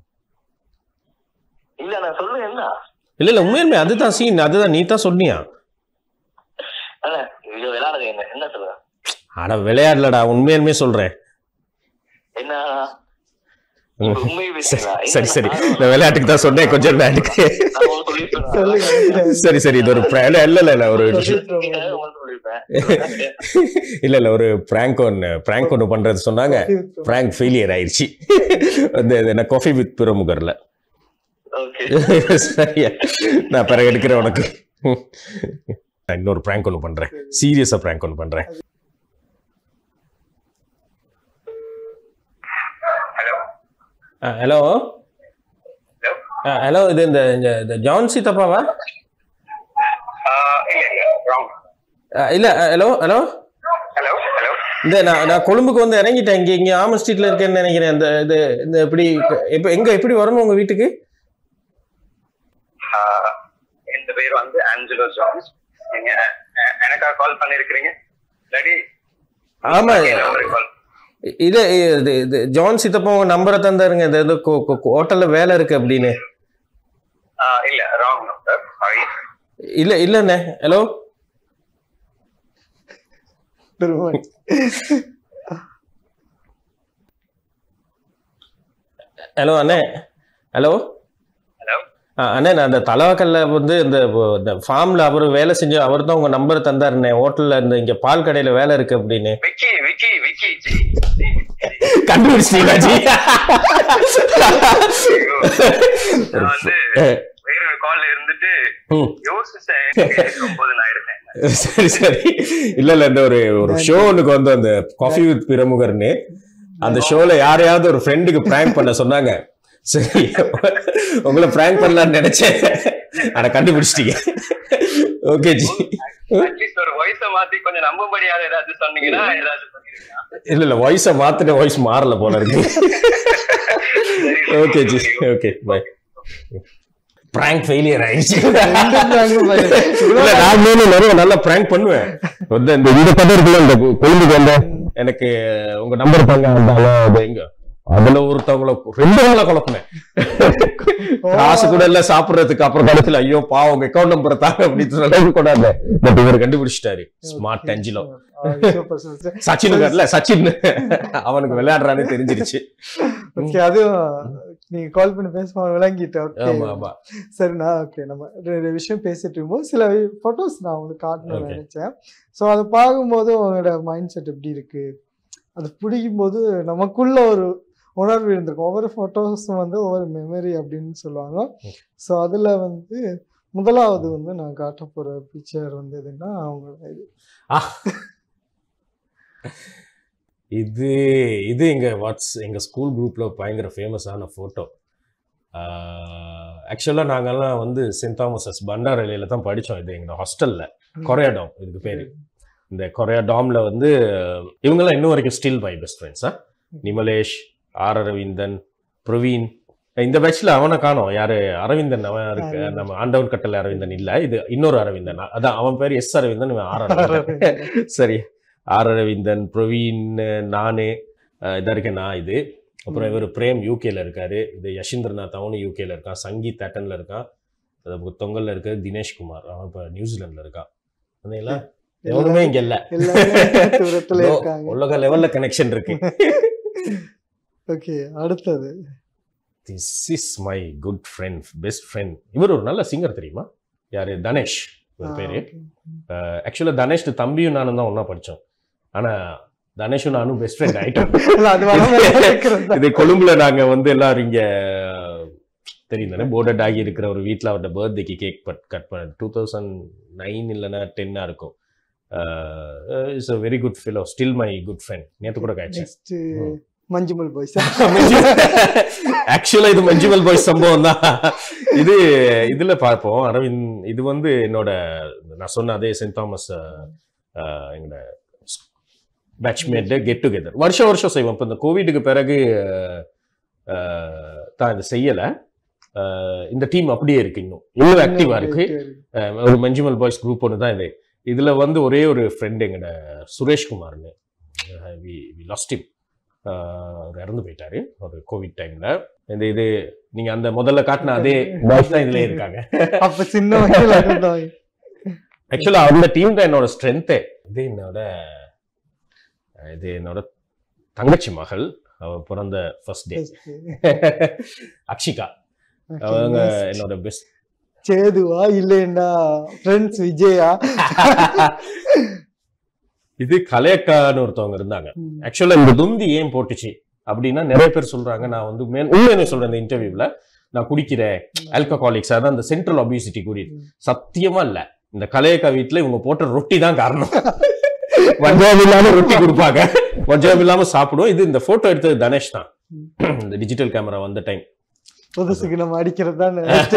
இல்ல நான் சொல்லுங்க என்ன இல்லை இல்லை உண்மையுமே அதுதான் சீன் அதுதான் நீ தான் சொன்னியா அண்ணா இது விளையாடுது என்ன என்ன சொல்லுங்க அட விளையாடலடா உண்மையுமே சொல்கிறேன் என்ன ம். உண்மை பேசுறீங்களா சரி சரி இந்த விளையாட்டுக்கு தான் சொன்னேன் கொஞ்சம் விளையாட்டுக்கு சொல்லுங்க சரி சரி இது ஒரு prank- இல்ல இல்ல இல்ல இல்ல ஒரு சொல்லிருப்பேன் இல்ல இல்ல ஒரு பிராங்க் ஒன்னு பிராங்க் ஒன்னு பண்றது சொன்னாங்க பிராங்க் ஃபெயிலியர் ஆயிடுச்சு அந்த இது என்ன காஃபி வித் பிரமுகர்ல ஓகே சரியா நான் பிறகு எடுக்கிறேன் உனக்கு நான் இன்னொரு பிராங்க் ஒன்று பண்றேன் சீரியஸா பிராங்க் ஒன்று பண்றேன் ஹலோ ஹலோ இது இந்த இந்த- இந்த ஜான்சி தப்பாவா இல்ல இல்ல ராங் அஹ், இல்ல ஹலோ ஹலோ ஹலோ ஹலோ இந்த நான் நான் கொழும்புக்கு வந்து இறங்கிட்டேன் இங்க இங்க ஆம ஸ்ட்ரீட்ல இருக்கேன்னு நினைக்கிறேன் இந்த இது இந்த எப்படி இப்ப எங்க எப்படி வரணும் உங்க வீட்டுக்கு என் பேர் வந்து ஆஞ்சலோ ஜான்ஸ் நீங்க அஹ், எனக்கா கால் பண்ணிருக்கிறீங்க இல்லாட்டி ஆமா நம்பருக்கு கால் இது இது இது ஜான் சித்தப்பா உங்க நம்பரை தந்தாருங்க இது ஏதோ ஹோட்டல்ல வேலை இருக்கு அப்படின்னு இல்ல ராங் நம்பர் சாரி இல்ல இல்லண்ணே ஹலோ ஹலோ அண்ணே ஹலோ ஹலோ அண்ணே நான் அந்த தலவாக்கல்ல வந்து இந்த இந்த ஃபார்ம்ல அவர் வேலை செஞ்சு அவர் தான் உங்க நம்பர் தந்தாருண்ணே ஹோட்டல்ல இந்த இங்க பால் கடையில வேலை இருக்கு அப்படின்னு விக்கி விக்கி விக்கி ஜி கண்டுபிடிச்சிட்டீங்களா ஜி நான் வந்து வேற ஒரு கால்ல இருந்துட்டு ம். யோசிச்சேன் ஒன்பது நான் எடுத்தேன் சரி சரி இல்ல இல்ல இந்த ஒரு ஒரு ஷோ ஒன்னுக்கு வந்து அந்த காஃபி வித் பிரமுகர்னு அந்த ஷோல யாரையாவது ஒரு ஃப்ரெண்டுக்கு பிராங்க் பண்ண சொன்னாங்க சரி உங்களை பிராங்க் பண்ணலாம்னு நினைச்சேன் ஆனா கண்டுபிடிச்சிட்டீங்க ஓகே ஜி அட்லீஸ்ட் ஒரு வாய்ஸ மாத்தி கொஞ்சம் நம்பும்படியாத ஏதாச்சும் சொன்னீங்கன்னா ஏதாச்சும் பண்ணிருக்கலாம் இல்ல இல்ல வாய்ஸ மாத்தின வாய்ஸ் மாறல போல இருக்கு okay ji okay bye prank failure ஆயிடுச்சு இல்ல நான் மேலும் நிறைய நல்லா பிராங்க் பண்ணுவேன் வந்து இந்த இந்த படம் இருக்குல்ல இந்த கொழும்புக்கு வந்த எனக்கு உங்க நம்பர் தாங்க வந்தாலும் அது எங்க அதுல ஒருத்தவங்கள ரெண்டு நாளா குழப்பினேன் காசு கூட இல்ல சாப்பிடுறதுக்கு அப்புறம் கடைசியில ஐயோ பா உங்க அக்கௌண்ட் நம்பர் தாங்க அப்படின்னு சொல்லி கொண்டாங்க பட் இவர் கண்டுபிடிச்சிட்டாரு ஸ்மார்ட் அஞ்சிலோ சச்சின் இருக்கார்ல சச்சின் அவனுக்கு விளையாடுறான்னு தெரிஞ்சிருச்சு ஓகே அதுவும் நீங்க கால் பண்ணி பேசுமா விளங்கிட்டேன் ஆமா ஓகே ஆமா சரிண்ணா ஓகே நம்ம ரெண்டு விஷயம் பேசிட்டு இருக்கும்போது சில ஃபோட்டோஸ் நான் உங்களுக்கு காட்டணும்னு Okay. நினைச்சேன் ஸோ அதை பார்க்கும்போது உங்களோட மைண்ட் செட் எப்படி இருக்கு அது பிடிக்கும் போது நமக்குள்ள ஒரு உணர்வு இருந்திருக்கும் ஒவ்வொரு ஃபோட்டோஸும் வந்து ஒவ்வொரு மெமரி அப்படின்னு சொல்லுவாங்க ஸோ அதில் வந்து முதலாவது வந்து நான் காட்ட போகிற பிக்சர் வந்து எதுன்னா அவங்களோட இது இது இது எங்க வாட்ஸ் எங்க ஸ்கூல் குரூப்ல பயங்கர ஃபேமஸான ஃபோட்டோ ஆக்சுவலாக நாங்கெல்லாம் வந்து சென்ட் தாமஸஸ் பண்டாரலையில தான் படித்தோம் இது எங்க ஹாஸ்டல்ல கொரையாடாம் இதுக்கு பேரு இந்த கொரையாடாம்ல வந்து இவங்கெல்லாம் இன்னும் வரைக்கும் ஸ்டில் மை பெஸ்ட் ஃப்ரெண்ட்ஸா நிமலேஷ் ஆர் அரவிந்தன் பிரவீன் இந்த பேட்ச்ல அவனை காணோம் யாரு அரவிந்தன் அவன் இருக்கு அரவிந்தன். நம்ம ஆண்டவன் கட்டளை அரவிந்தன் இல்ல இது இன்னொரு அரவிந்தன் அதான் அவன் பேர் எஸ் அரவிந்தன் இவன் ஆர் அரவிந்தன் சரி ஆர் அரவிந்தன் பிரவீன் நானு அஹ் இதா இருக்கேன் நான் இது அப்புறம் இவர் பிரேம் யூகேல இருக்காரு இது யஷிந்திரநாத் அவனும் யூகேல இருக்கான் சங்கீத் அட்டன்ல இருக்கான் அது தொங்கல்ல இருக்க தினேஷ்குமார் அவன் இப்ப நியூசிலாந்துல இருக்கான் வந்தீங்களா எவனுமே இங்க இல்ல எல்லாமே தூரத்துல No, இருக்காங்க உலக லெவல்ல கனெக்ஷன் இருக்கு ஓகே அடுத்தது this is my good friend best friend இவர் ஒரு நல்ல சிங்கர் தெரியுமா யாரு தனேஷ் இவர் பேரு ஆக்சுவலா தனேஷ் தம்பியும் நானும் தான் ஒண்ணா படிச்சோம் ஆனா தனேஷும் நானும் பெஸ்ட் ஃப்ரெண்ட் ஆயிட்டோம் இல்ல, அது வராம இருக்கிறது தான். இது கொழும்புல நாங்க வந்து எல்லாரும் இங்க தெரியும் தானே போர்டட் ஆகி இருக்கிற ஒரு வீட்டில் அவரோட பர்த்டேக்கு கேக் பட் கட் பண்ண டூ தௌசண்ட் நைன் இல்லைன்னா டென்னாக இருக்கும் it's a very good fellow still my good friend நேற்று கூட காய்ச்சி நெக்ஸ்ட் மஞ்சுமல் பாய்ஸ் ஆக்சுவலா இது மஞ்சுமல் பாய்ஸ் சம்பவம் தான் இது இதுல பார்ப்போம் அரவிந்த் இது வந்து என்னோட நான் சொன்ன அதே சென்ட் தாமஸ் அஹ், அஹ், எங்களோட பேட்ச்மேட் கெட் டுகெதர் வருஷம் வருஷம் செய்வோம் இப்போ இந்த கோவிடுக்கு பிறகு அஹ், அஹ், தான் இது செய்யல அஹ், இந்த டீம் அப்படியே இருக்கு இன்னும் இன்னும் ஆக்டிவா இருக்கு அஹ், ஒரு மஞ்சுமல் பாய்ஸ் குரூப் ஒன்று தான் இது இதுல வந்து ஒரே ஒரு ஃப்ரெண்ட் எங்கட சுரேஷ்குமார்னு வி லாஸ்ட் him அவர் இறந்து போயிட்டாரு ஒரு கோவிட் டைம்ல இந்த இது நீங்க அந்த முதல்ல காட்டின அதே பாய்ஸ் தான் இதுல இருக்காங்க அப்ப சின்ன வயசுல இருந்தாங்க ஆக்சுவலா அந்த டீம் தான் என்னோட ஸ்ட்ரென்த்தே இது என்னோட அஹ், இது என்னோட தங்கச்சி மகள் அவ பிறந்த ஃபர்ஸ்ட் டே அக்ஷிகா அவங்க என்னோட பெஸ்ட் சேதுவா இல்லைன்னா ஃப்ரெண்ட்ஸ் விஜயா இது கலையக்கான்னு ஒருத்தவங்க இருந்தாங்க ஆக்சுவலா இந்த துந்தி ஏன் போட்டுச்சு அப்படின்னா நிறைய பேர் சொல்றாங்க நான் வந்து மேல் உண்மையை சொல்றேன் இந்த இன்டர்வியூல நான் குடிக்கிறேன் ஆல்கஹாலிக்ஸ் அதான் அந்த சென்ட்ரல் ஒபிசிட்டி கூடியது சத்தியமா இல்ல இந்த கலையக்கா வீட்டுல இவங்க போட்ட ரொட்டி தான் காரணம் வஞ்சகம் இல்லாம ரொட்டி கொடுப்பாங்க வஞ்சகம் இல்லாம சாப்பிடுவோம் இது இந்த போட்டோ எடுத்தது தனேஷ் தான் இந்த டிஜிட்டல் கேமரா வந்த டைம் புதுசுக்கு நம்ம அடிக்கிறது தான்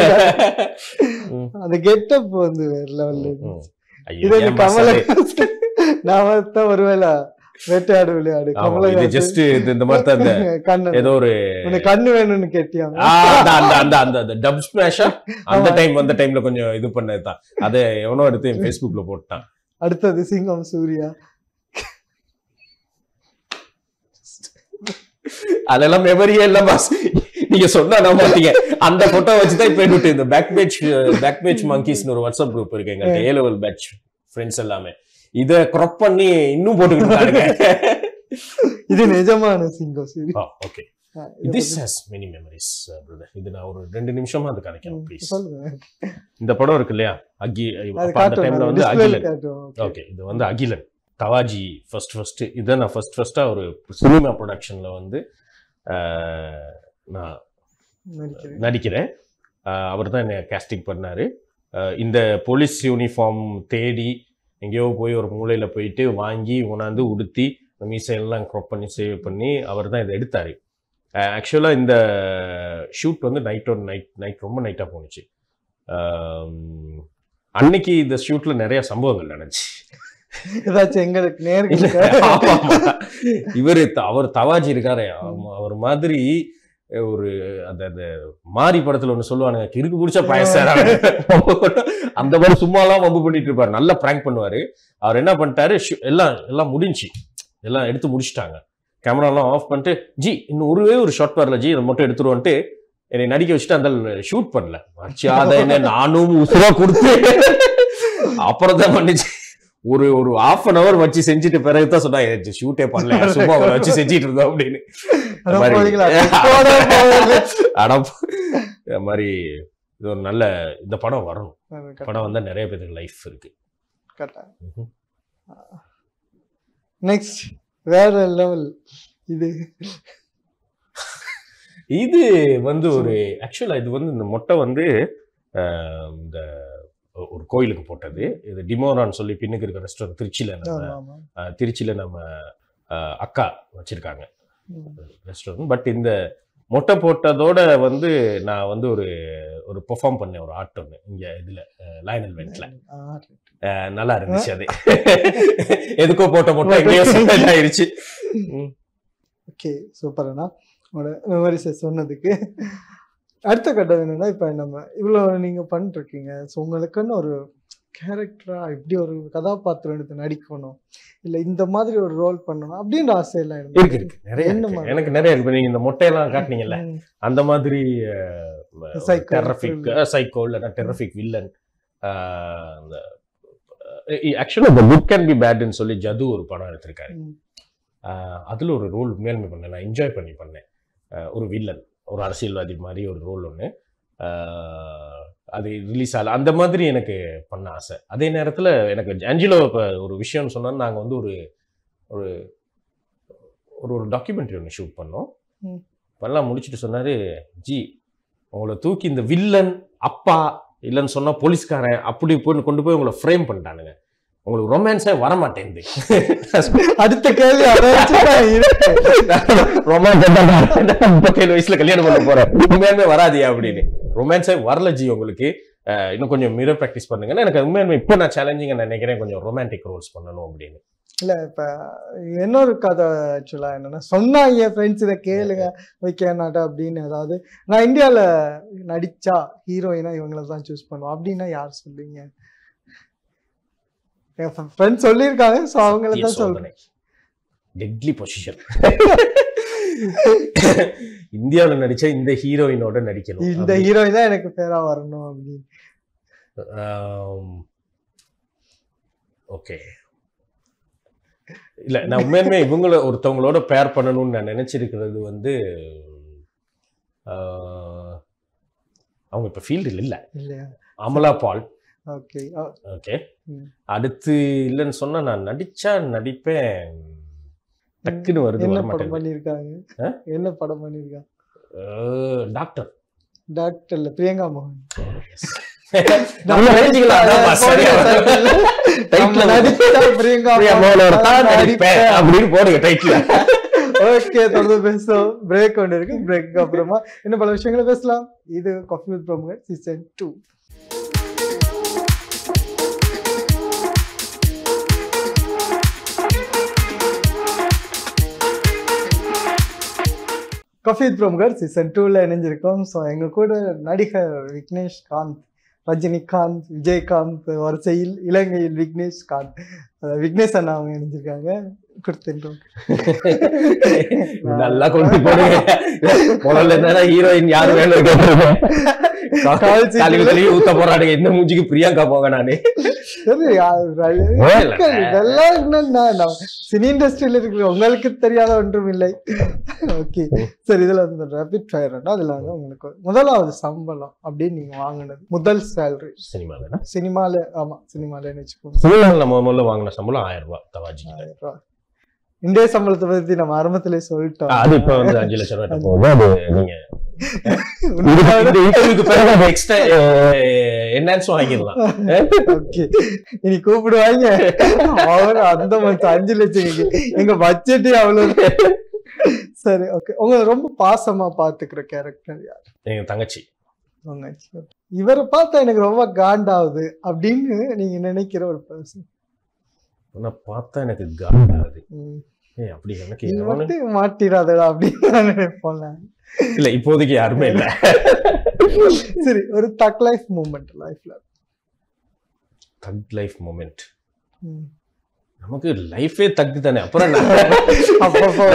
அந்த கெட்டப் வந்து வேற லெவல்ல இது இந்த கமல நான் தான் ஒருவேளை வேட்டையாடு விளையாடு கமல இது ஜஸ்ட் இந்த மாதிரி தான் இந்த கண்ணன் ஏதோ ஒரு உனக்கு கண்ணு வேணும்னு கேட்டியாங்க ஆ, அந்த அந்த அந்த அந்த அந்த டப் ஸ்மாஷா அந்த ஆமா. டைம் வந்த டைம்ல கொஞ்சம் இது பண்ணதுதான் அதை எவனோ எடுத்து என் ஃபேஸ்புக்ல போட்டான் அடுத்தது சிங்கம் சூர்யா அதெல்லாம் மெமரியே இல்ல பாஸ் நீங்க சொன்னா நம்ப மாட்டீங்க அந்த போட்டோ வச்சு தான் இப்ப விட்டு இந்த பேக் பேட்ச் பேக் பேட்ச் மங்கீஸ்னு ஒரு வாட்ஸ்அப் குரூப் இருக்கு எங்க ஏ லெவல் பேட்ச் ஃப்ரெண்ட்ஸ் எல்லாமே இத crop பண்ணி இன்னும் போட்டுக்கிட்டு இருக்காங்க இது நிஜமான சிங்கம் சூர்யா ஓகே ஆ, இதை திஸ் பத்தி ஹஸ் மெனி மெமரிஸ் பிரதர் இது நான் ஒரு ரெண்டு நிமிஷமா அது கதைக்கணும் ப்ளீஸ் சொல்லுங்க இந்த படம் இருக்கு இல்லையா அகி அது அப்ப அந்த காட்டுறேன் டைம்ல நான் வந்து display ல அகிலன் காட்டுறேன். Okay. ஓகே இது வந்து அகிலன் தவாஜி ஃபர்ஸ்ட் ஃபர்ஸ்ட் இதை நான் ஃபர்ஸ்ட் ஃபர்ஸ்டா ஒரு சினிமா ப்ரொடக்ஷன்ல வந்து ஆஹ், நான் நடிக்கிறேன். நடிக்கிறேன் அவர் தான் என்னை கேஸ்டிங் பண்ணாரு ஆஹ், இந்த போலீஸ் யூனிஃபார்ம் தேடி எங்கேயோ போய் ஒரு மூலையில போயிட்டு வாங்கி உணாந்து உடுத்தி இந்த மீசையெல்லாம் க்ராப் பண்ணி சேவ் பண்ணி அவர் தான் இதை எடுத்தாரு ஆக்சுவலாக இந்த ஷூட் வந்து நைட்டோட நைட் நைட் ரொம்ப நைட்டாக போணுச்சு ஆம், அன்னைக்கு இந்த ஷூட்ல நிறைய சம்பவங்கள் நடந்துச்சு ஏதாச்சும் எங்களுக்கு நேருக்கு ஆமா, ஆமா. இவரு த- அவர் தவாஜி இருக்காரே ஆமா, அவர் மாதிரி ஒரு அந்த அந்த மாரி படத்துல ஒண்ணு சொல்லுவானுங்க கிறுக்கு பிடிச்ச பயசார் அந்த மாதிரி சும்மாலாம் வம்பு பண்ணிட்டு இருப்பாரு நல்லா பிராங்க் பண்ணுவாரு அவர் என்ன பண்ணிட்டாரு ஷு- எல்லாம் எல்லாம் முடிஞ்சுச்சு எல்லாம் எடுத்து முடிச்சிட்டாங்க கேமராலாம் ஆஃப் பண்ணிட்டு ஜி இன்னும் ஒருவே ஒரு ஷாட் வரல ஜி இதை மட்டும் எடுத்துருவோன்ட்டு என்னை நடிக்க வச்சுட்டு அந்த ஷூட் பண்ணல மரிச்சியாத என்ன நானும் உசுரா கொடுத்து அப்புறம் தான் பண்ணிச்சு ஒரு ஒரு half அன் அவர் வச்சு செஞ்சுட்டு பிறகு தான் சொன்னா ஷூட்டே பண்ணல சும்மா அவரை வச்சு செஞ்சுட்டு இருந்தோம் அப்படின்னு அதான் மாதிரி. போவீங்களா? போட போவீங்க. அடம் இந்த மாதிரி இது ஒரு நல்ல இந்த படம் வரணும் படம் வந்தா நிறைய பேருக்கு லைஃப் இருக்கு கரெக்டா. ம்ஹும். நெக்ஸ்ட் வேற லெவல் இது இது வந்து ஒரு ஆக்சுவலா இது வந்து இந்த மொட்டை வந்து ஆஹ், இந்த ஒரு கோயிலுக்கு போட்டது இது டிமோரான்னு சொல்லி பின்னுக்கு இருக்க ரெஸ்டாரண்ட் திருச்சியில நம்ம ஆமா, ஆமா. ஆஹ், திருச்சியில நம்ம ஆஹ், அக்கா வச்சிருக்காங்க ம். ரெஸ்டாரண்ட் பட் இந்த மொட்டை போட்டதோட வந்து நான் வந்து ஒரு ஒரு பெர்ஃபார்ம் பண்ணேன் ஒரு ஆர்ட் ஒன்று இங்க இதுல லைனல் வெண்ட்ல ஆ, அஹ் நல்லா இருந்துச்சு அது எதுக்கோ போட்ட மொட்டை எங்கேயோ செட் ஆயிருச்சு ம். ஓகே சூப்பர் அண்ணா உங்களோட மெமரிஸை சொன்னதுக்கு அடுத்த கட்டம் என்னன்னா இப்போ நம்ம இவ்வளோ நீங்கள் பண்ணிருக்கீங்க ஸோ உங்களுக்குன்னு ஒரு கேரக்டரா இப்படி ஒரு கதாபாத்திரம் எடுத்து நடிக்கணும் இல்லை இந்த மாதிரி ஒரு ரோல் பண்ணணும் அப்படின்ற ஆசையெல்லாம் இருக்கு இருக்கு நிறைய என்ன இருக்கு. மாதிரி? எனக்கு நிறைய இருக்கு இப்ப நீங்க இந்த மொட்டையெல்லாம் காட்டுனீங்கல்ல ம். அந்த மாதிரி Psycho, டெரபிக் சைக்கோ இல்லைன்னா டெரபிக் வில்லன் அந்த ஆக்சுவலாக இந்த குட் கேன் பி பேட்னு சொல்லி ஜது ஒரு படம் எடுத்திருக்காரு ம். ஆஹ் அதுல ஒரு ரோல் மேல்மை பண்ணேன் நான் என்ஜாய் பண்ணி பண்ணேன் ஆஹ் ஒரு வில்லன் ஒரு அரசியல்வாதி மாதிரி ஒரு ரோல் ஒன்று அது ரிலீஸ் ஆகல அந்த மாதிரி எனக்கு பண்ண ஆசை அதே நேரத்தில் எனக்கு ஆஞ்சிலோ இப்போ ஒரு விஷயம்னு சொன்னால் நாங்கள் வந்து ஒரு ஒரு ஒரு ஒரு டாக்குமெண்ட்ரி ஒன்று ஷூட் பண்ணோம் ம். பண்ணலாம் முடிச்சுட்டு சொன்னார் ஜி உங்களை தூக்கி இந்த வில்லன் அப்பா இல்லைன்னு சொன்னா போலீஸ்காரன் அப்படி போய் கொண்டு போய் உங்களை ஃப்ரேம் பண்ணிட்டானுங்க உங்களுக்கு ரொமான்ஸே வர மாட்டேங்குது அடுத்த கேள்வி அதை வச்சுதான் இருக்கு ரொமான்ஸ் முப்பத்தேழு வயசுல கல்யாணம் பண்ண போறேன் உண்மையாலுமே வராதியா அப்படின்னு ரொமான்ஸே வரல ஜி உங்களுக்கு அஹ் இன்னும் கொஞ்சம் மிரர் ப்ராக்டிஸ் பண்ணுங்கன்னா எனக்கு உண்மையாலுமே இப்போ நான் சேலஞ்சிங்க நினைக்கிறேன் கொஞ்சம் ரொமான்டிக் ரோல்ஸ் பண்ணணும் அப்படின்னு இல்ல இப்ப இன்னொரு கதை ஆக்சுவலா என்னன்னா சொன்னாங்க ஃப்ரெண்ட்ஸ் இதை கேளுங்க வைக்கநாட்டா அப்படின்னு அதாவது நான் இந்தியால நடிச்சா ஹீரோயினா இவங்கள தான் சூஸ் பண்ணுவோம் அப்படின்னா யார் சொல்லுவீங்க என் ஃப்ரெண்ட்ஸ் சொல்லியிருக்காங்க ஸோ அவங்கள தான் சொல்றேன் டெட்லி பொசிஷன் இந்தியாவில் நடிச்ச இந்த ஹீரோயினோட நடிக்கணும் இந்த ஹீரோயின் தான் எனக்கு பேரா வரணும் அப்படின்னு ஓகே இல்ல நான் உண்மையுமே இவங்கள ஒருத்தவங்களோட பேர் பண்ணணும்னு நான் நினைச்சிருக்கிறது வந்து ஆஹ், அவங்க இப்ப ஃபீல்டில் இல்ல இல்லையா அமலா பால் ஓகே ஓகே ம். அடுத்து இல்லைன்னு சொன்னா நான் நடிச்சா நடிப்பேன் டக்குன்னு வருது என்ன வர படம் மாட்டேங்குது பண்ணியிருக்காங்க ஆ? என்ன படம் பண்ணியிருக்காங்க ஆஹ், டாக்டர் டாக்டர்ல பிரியங்கா மோகன் நம்ம ரேஞ்சுக்குள்ள அதான் boss. சரியா வரும். நம்ம Title நடிச்சா பிரியங்கா பிரியா மோகனோட தான் மோகன் நடிப்பேன் அப்படின்னு போடுங்க டைட்டில் ஓகே தொடர்ந்து பேசுவோம் பிரேக் ஒன்று இருக்கு பிரேக் அப்புறமா இன்னும் பல விஷயங்களை பேசலாம் இது காஃபி வித் பிரமுகர் சீசன் டூ காஃபி வித் பிரமுகர் சீசன் டூவில் இணைஞ்சிருக்கோம் ஸோ எங்கள் கூட நடிகர் விக்னேஷ் காந்த் ரஜினிகாந்த் விஜயகாந்த் வரிசையில் இலங்கையில் விக்னேஷ் காந்த் அஹ் விக்னேஷ் அண்ணா அவங்க இணைஞ்சிருக்காங்க கொடுத்துட்டோம் நல்லா கொண்டு போடுங்க முதல்ல என்னன்னா ஹீரோயின் யாரு வேணும் கால் சீட்டுல- காலையில கழுவி ஊத்த போறானுங்க இந்த மூஞ்சிக்கு பிரியங்கா போக நானு சரி யா- ர- மக்கள் இதெல்லாம் என்னன்னா நம்ம சினி இண்டஸ்ட்ரியில இருக்கிற உங்களுக்கு தெரியாத ஒன்றும் இல்லை ஓகே சரி இதுல வந்து ரேபிட் ஃபயர் அதுல வந்து உங்களுக்கு முதலாவது சம்பளம் அப்படின்னு நீங்க வாங்கினது முதல் சேலரி சினிமா தானே சினிமால ஆமா சினிமாலன்னு வச்சுக்கோங்க சினிமாவில் நம்ம முதல்ல வாங்கின சம்பளம் ஆயிரம் ரூபாய் தவாஜி கிட்ட. ஆயிரம் ரூபாய். இந்திய சம்பளத்தை பத்தி நம்ம ஆரம்பத்திலே சொல்லிட்டோம் அது இப்ப வந்து அஞ்சு லட்சம் ரூபாய் போகுது அது நீங்க இதுக்கு- இந்த இன்டர்வியூக்கு பிறகு எக்ஸ்ட்ரா என்ஹான்ஸும் வாங்கிடலாம் ஓகே இனி கூப்பிடுவாங்க அவர் அந்த மந்த் அஞ்சு லட்சம் கேக்கு. எங்க பட்ஜெட்டே அவ்வளவு சரி ஓகே உங்களை ரொம்ப பாசமா பாத்துக்கிற கேரக்டர் யார் எங்க தங்கச்சி உங்க இவரை பார்த்தா எனக்கு ரொம்ப காண்டாவுது அப்படின்னு நீங்க நினைக்கிற ஒரு பர்சன் உன்னை பார்த்தா எனக்கு காண்டாது ஏய் அப்படி எனக்கு இது எவனு- மட்டும் மாட்டிடாதடா அப்படின்னு நான் நினைப்போம்ல இல்ல இப்போதைக்கு யாருமே இல்ல சரி ஒரு தக் லைஃப் மூமெண்ட் லைஃப்ல தக் லைஃப் மூமெண்ட் நமக்கு லைஃபே தக்கு தானே அப்புறம் அப்பப்போ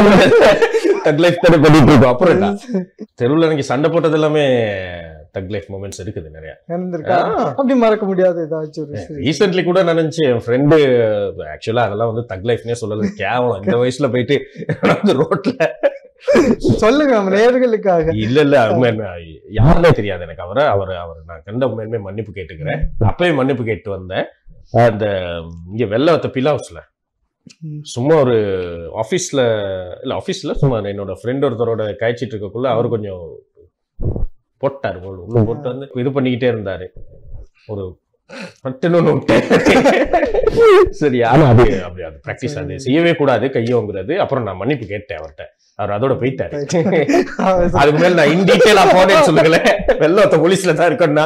தக் லைஃப் தானே பண்ணிட்டு இருக்கோம் அப்புறம் என்ன தெருவில் எனக்கு சண்டை போட்டது எல்லாமே தக் லைஃப் மூமெண்ட்ஸ் இருக்குது நிறைய நடந்திருக்கா ஆ. அப்படி மறக்க முடியாது ஏதாச்சும் ஒரு சரி. ரீசென்ட்லி கூட நினைச்சு என் ஃப்ரெண்டு ஆக்சுவலா அதெல்லாம் வந்து தக் லைஃப்னே சொல்லல கேவலம் இந்த வயசுல போயிட்டு வந்து ரோட்ல சொல்லுங்க நம்ம நேர்களுக்காக இல்ல இல்ல உண்மையுமே யாருமே தெரியாது எனக்கு அவரை அவர் அவர் நான் கண்ட உண்மையுமே மன்னிப்பு கேட்டுக்கிறேன் அப்பவே மன்னிப்பு கேட்டு வந்தேன் அந்த இங்க வெள்ளவத்த பில் ஹவுஸ்ல ம். சும்மா ஒரு ஆஃபீஸ்ல இல்ல ஆஃபீஸ்ல சும்மா என்னோட ஃப்ரெண்ட் ஒருத்தரோட காய்ச்சிட்டு இருக்கக்குள்ள அவர் கொஞ்சம் போட்டாரு உள்ள உள்ள போட்டு வந்து இது பண்ணிக்கிட்டே இருந்தாரு ஒரு பட்டுன்னு ஒண்ணு விட்டேன். சரி ஆனா அது அப்படி அது ப்ராக்டிஸ் அது செய்யவே கூடாது கையோங்கிறது அப்புறம் நான் மன்னிப்பு கேட்டேன் அவர்கிட்ட அவர் அதோட போயிட்டாரு அதுக்கு மேல நான் இன் டீட்டெயிலா போனேன்னு சொல்லுங்களேன் வெள்ளத்த போலீஸ்ல தான் இருக்கேன்னா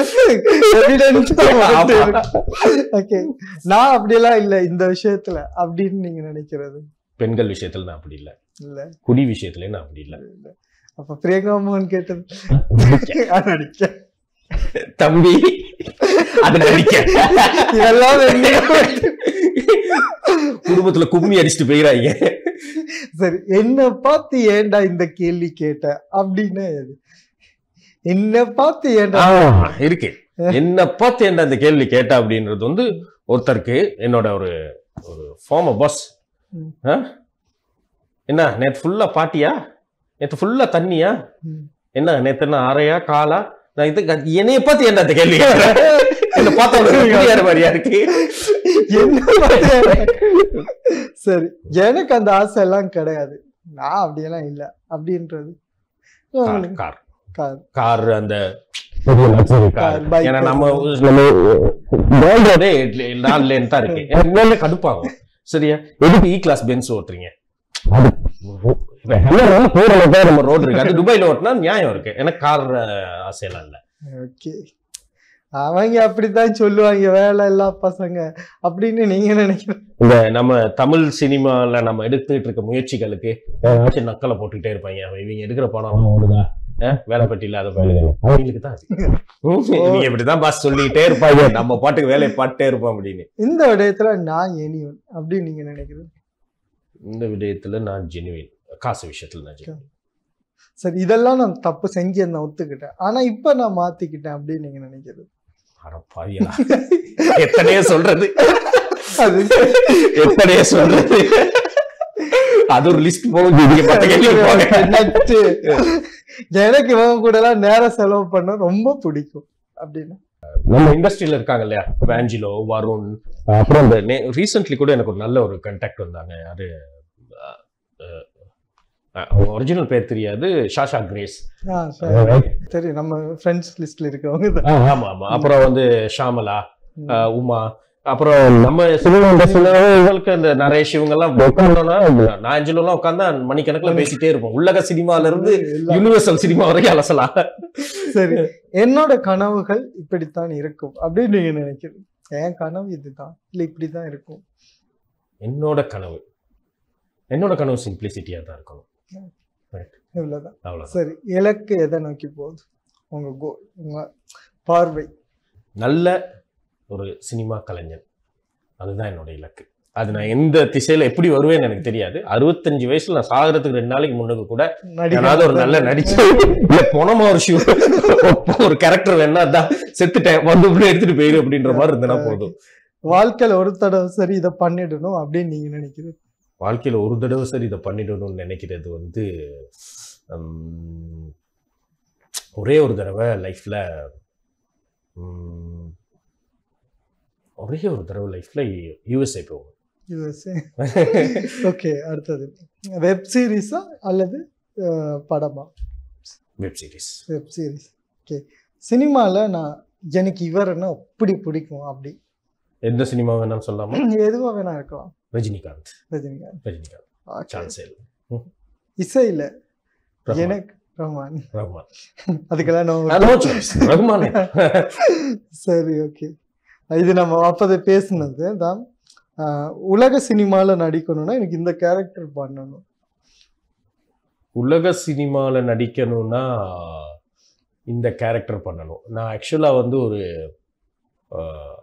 ஓகே நான் அப்படியெல்லாம் இல்ல இந்த விஷயத்துல அப்படின்னு நீங்க நினைக்கிறது பெண்கள் விஷயத்துல நான் அப்படி இல்ல இல்ல குடி விஷயத்துல நான் அப்படி இல்ல இல்ல. அப்ப பிரியங்கா மோகன் கேட்டது அது நடிக்க தம்பி அது நடிக்க இதெல்லாம் என்ன? குடும்பத்துல கும்மி அடிச்சுட்டு போயிறாங்க சரி என்ன பார்த்து ஏன்டா இந்த கேள்வி கேட்ட அப்படின்னா எது என்ன பார்த்து ஏன்டா இருக்கு என்ன பார்த்து என்ன அந்த கேள்வி கேட்டா அப்படின்றது வந்து ஒருத்தருக்கு என்னோட ஒரு ஒரு ஃபார்ம் பாஸ் ம். என்ன நேத்து ஃபுல்லா பாட்டியா நேத்து ஃபுல்லா தண்ணியா ம். என்ன நேத்து என்ன அறையா காலா நான் இது என்னைய பார்த்து என்ன அந்த கேள்வி கேட்கிறேன்? என்ன பார்த்தா உனக்கு புரியாத மாதிரியா இருக்கு என்ன பார்த்து ஏன்டா? சரி எனக்கு அந்த ஆசை எல்லாம் கிடையாது நான் அப்படியெல்லாம் இல்ல அப்படின்றது உங்களுக்கு கார் கார் கார் அந்த பெரிய லக்ஸரி Car, கார் bike. ஏன்னா நம்ம நம்ம வாழ்றதே நாலு லேன் தான் இருக்கு எனக்கு மேல கடுப்பாகும் சரியா எதுக்கு இ கிளாஸ் பென்ஸ் ஓட்டுறீங்க அது இப்ப ஹெல்லர்னால போற அளவுக்கு தான் நம்ம ரோடு இருக்கு அது துபாயில ஓட்டினா நியாயம் இருக்கு எனக்கு கார் ஆசையெல்லாம் இல்ல ஓகே அவங்க அப்படித்தான் சொல்லுவாங்க வேலை இல்லா பசங்க அப்படின்னு நீங்க நினைக்கிறீங்க இந்த நம்ம தமிழ் சினிமால நம்ம எடுத்துட்டு இருக்க முயற்சிகளுக்கு ஏதாச்சும் நக்கலை போட்டுக்கிட்டே இருப்பாங்க அவன் இவங்க எடுக்கிற படம் ஓடுதா அஹ், வேலை பட்டி இல்லாத பயலுகள் அவங்களுக்கு தான் அது. ம், இவங்க இப்படிதான் பாஸ் சொல்லிக்கிட்டே இருப்பாங்க நம்ம பாட்டுக்கு வேலையை பாட்டே இருப்போம் அப்படின்னு இந்த விடயத்துல நான் எனிவன் அப்படின்னு நீங்க நினைக்கிறீங்க இந்த விடயத்துல நான் ஜெனுவின் காசு விஷயத்துல நான் genuine. சரி இதெல்லாம் நான் தப்பு செஞ்சேன் நான் ஒத்துக்கிட்டேன் ஆனா இப்ப நான் மாத்திக்கிட்டேன் அப்படின்னு நீங்க நினைக்கிறது அட பாவியலா எத்தனையோ சொல்றது அது எத்தனையோ சொல்றது அது ஒரு லிஸ்ட் போகும் நீங்க மத்த கேள்வி போங்க Next. எனக்கு இவங்க கூட எல்லாம் நேரம் செலவு பண்ண ரொம்ப பிடிக்கும் அப்படின்னு நம்ம இண்டஸ்ட்ரியில இருக்காங்க இல்லையா வேஞ்சிலோ வருண் அப்புறம் இந்த ரீசென்ட்லி கூட எனக்கு ஒரு நல்ல ஒரு கான்டாக்ட் வந்தாங்க யாரு ஒரிஜினல் பேர் தெரியாது ஷாஷா கிரேஸ் ஆ, சரி. சரி நம்ம ஃப்ரெண்ட்ஸ் லிஸ்ட்ல இருக்கவங்க தான். ஆமா ஆமா அப்புறம் வந்து ஷாமலா ம். அஹ், உமா அப்புறம் நம்ம சினிமா இண்டஸ்ட்ரியில இவங்களுக்கு இந்த நரேஷ் இவங்க எல்லாம் உட்காந்தோம்னா நான் அஞ்சலாம் உட்காந்தா மணிக்கணக்குல பேசிட்டே இருப்போம் உல்லக சினிமால இருந்து எல்லாம். யூனிவர்சல் சினிமா வரைக்கும் அலசலாம் சரி என்னோட கனவுகள் இப்படித்தான் இருக்கும் அப்படின்னு நீங்க நினைக்கிறீங்க என் கனவு இதுதான் இல்ல இப்படிதான் இருக்கும் என்னோட கனவு என்னோட கனவு சிம்பிளிசிட்டியா தான் இருக்கணும் இவ்வளவுதான் அவ்வளவுதான் சரி இலக்கு எதை நோக்கி போகுது உங்க கோ உங்க பார்வை நல்ல ஒரு சினிமா கலைஞன் அதுதான் என்னோட இலக்கு அது நான் எந்த திசையில எப்படி வருவேன்னு எனக்கு தெரியாது அறுபத்தஞ்சு வயசுல நான் சாகிறதுக்கு ரெண்டு நாளைக்கு முன்னுக்கு கூட ஏதாவது ஒரு நல்ல நடிச்சு இல்ல போனமா ஒரு ஷூ ஒரு கேரக்டர் வேணா தான் செத்துட்டேன் வந்து இப்படி எடுத்துட்டு போயிரு அப்படின்ற மாதிரி இருந்தனா போதும் வாழ்க்கையில ஒரு தடவை சரி இதை பண்ணிடணும் அப்படின்னு நீங்க நினைக்கிறது வாழ்க்கையில ஒரு தடவை சரி இதை பண்ணிடணும்னு நினைக்கிறது வந்து உம், ஒரே ஒரு தடவை லைஃப்ல ஒரே ஒரு தடவை லைஃப்ல யூஎஸ்ஐ போகும் யூஎஸ்ஏ ஓகே அடுத்தது வெப் சீரிஸா அல்லது அஹ், படமா web series web series okay சினிமாவில் நான் எனக்கு இவருன்னா அப்படி பிடிக்கும் அப்படி எந்த சினிமா வேணாம்னு சொல்லாமா எதுவாக வேணா இருக்கலாம் ரஜினிகாந்த் ரஜினிகாந்த் ரஜினிகாந்த் Okay. சான்சே இல்லை இசையில ரஹ்மான். எனக்கு ரஹ்மான் ரஹ்மான் அதுக்கெல்லாம் நான் No choice. ரஹ்மானே சரி ஓகே இது நம்ம அப்போதை பேசுனது தான் ஆஹ், உலக சினிமாவில் நடிக்கணும்னா எனக்கு இந்த கேரக்டர் பண்ணணும் உலக சினிமால நடிக்கணும்னா இந்த கேரக்டர் பண்ணணும் நான் ஆக்சுவலா வந்து ஒரு ஆஹ்,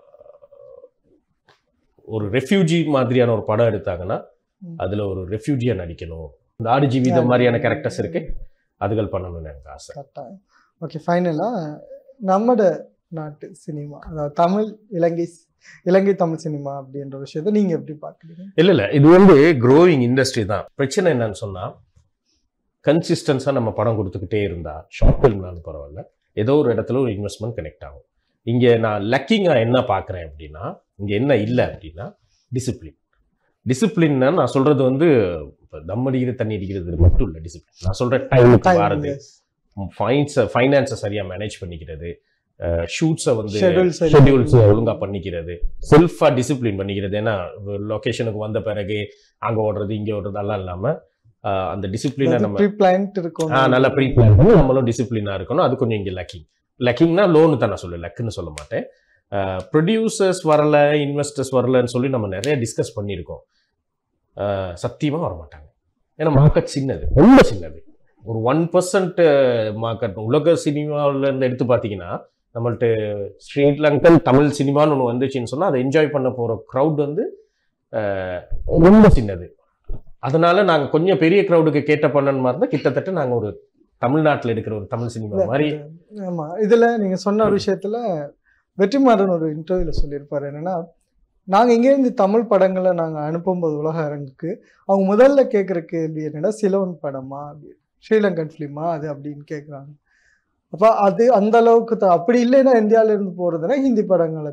ஒரு ரெஃப்யூஜி மாதிரியான ஒரு படம் எடுத்தாங்கன்னா ம். அதுல ஒரு ரெஃப்யூஜியா நடிக்கணும் இந்த ஆடு ஜீவிதம் மாதிரியான கேரக்டர்ஸ் இருக்கு அதுகள் பண்ணணும்னு எனக்கு ஆசை கரெக்டாக ஓகே ஃபைனலாக நம்மட நாட்டு சினிமா அதாவது தமிழ் இலங்கை ஸ்- இலங்கை தமிழ் சினிமா அப்படின்ற விஷயத்த நீங்க எப்படி பார்க்குறீங்க இல்ல இல்ல இது வந்து க்ரோயிங் இண்டஸ்ட்ரி தான் பிரச்சனை என்னன்னு சொன்னா கன்சிஸ்டன்ஸா நம்ம படம் கொடுத்துக்கிட்டே இருந்தா ஷார்ட் ஃபிலிம்னாலும் பரவாயில்ல ஏதோ ஒரு இடத்துல ஒரு இன்வெஸ்ட்மெண்ட் கனெக்ட் ஆகும் இங்க நான் லக்கிங்கா என்ன பார்க்குறேன் அப்படின்னா இங்க என்ன இல்லை அப்படின்னா டிசிப்ளின் டிசிப்ளின்னா நான் சொல்றது வந்து இப்ப தம் அடிக்கிறது தண்ணி அடிக்கிறது மட்டும் இல்லை டிசிப்ளின் நான் சொல்ற டைமுக்கு வாரது Yes. ஃபைன்ஸை ஃபைனான்ஸை சரியாக மேனேஜ் பண்ணிக்கிறது ஷூட்ஸை வந்து Schedule சரி. ஷெட்யூல்ஸ் ஒழுங்காக பண்ணிக்கிறது செல்ஃபாக டிசிப்ளின் பண்ணிக்கிறது ஏன்னா லொக்கேஷனுக்கு வந்த பிறகு அங்கே ஓடுறது இங்கே ஓடுறது எல்லாம் இல்லாமல் அந்த டிசிப்ளினை அது நம்ம pre-planned இருக்கும் ஆ, நல்லா ப்ரீ பிளான் பண்ணி நம்மளும் டிசிப்ளினாக இருக்கணும் அது கொஞ்சம் இங்கே லக்கிங் லக்கிங்னா லோனு தான் நான் சொல்ல லக்குன்னு சொல்ல மாட்டேன் ப்ரொடியூசர்ஸ் வரல இன்வெஸ்டர்ஸ் வரலன்னு சொல்லி நம்ம நிறைய டிஸ்கஸ் பண்ணியிருக்கோம் சத்தியமாக வர மாட்டாங்க ஏன்னா மார்க்கெட் சின்னது ரொம்ப சின்னது ஒரு ஒன் பர்சன்ட் மார்க்கெட் உலக சினிமாவில் இருந்து எடுத்து பார்த்தீங்கன்னா நம்மள்ட்ட ஸ்ரீலங்கன் தமிழ் சினிமான்னு ஒன்று வந்துச்சுன்னு சொன்னால் அதை என்ஜாய் பண்ண போகிற க்ரௌட் வந்து அஹ், ரொம்ப சின்னது அதனால நாங்கள் கொஞ்சம் பெரிய க்ரௌடுக்கு கேட்ட பண்ணன்னு மாதிரி தான் கிட்டத்தட்ட நாங்கள் ஒரு தமிழ்நாட்டில் எடுக்கிற ஒரு தமிழ் சினிமா மாதிரி ஆமா இதுல நீங்க சொன்ன ஒரு விஷயத்துல வெற்றிமாறன் ஒரு இன்டர்வியூல சொல்லியிருப்பாரு என்னன்னா நாங்க இங்கேருந்து தமிழ் படங்களை நாங்க அனுப்பும்போது உலக அரங்குக்கு அவங்க முதல்ல கேட்குற கேள்வி என்னன்னா சிலோன் படமா அப்படி ஸ்ரீலங்கன் ஃபிலிமா அது அப்படின்னு கேட்குறாங்க அப்போ அது அந்த அளவுக்கு தான் அப்படி இல்லைன்னா இந்தியால இருந்து போறதுன்னா ஹிந்தி படங்களை தான்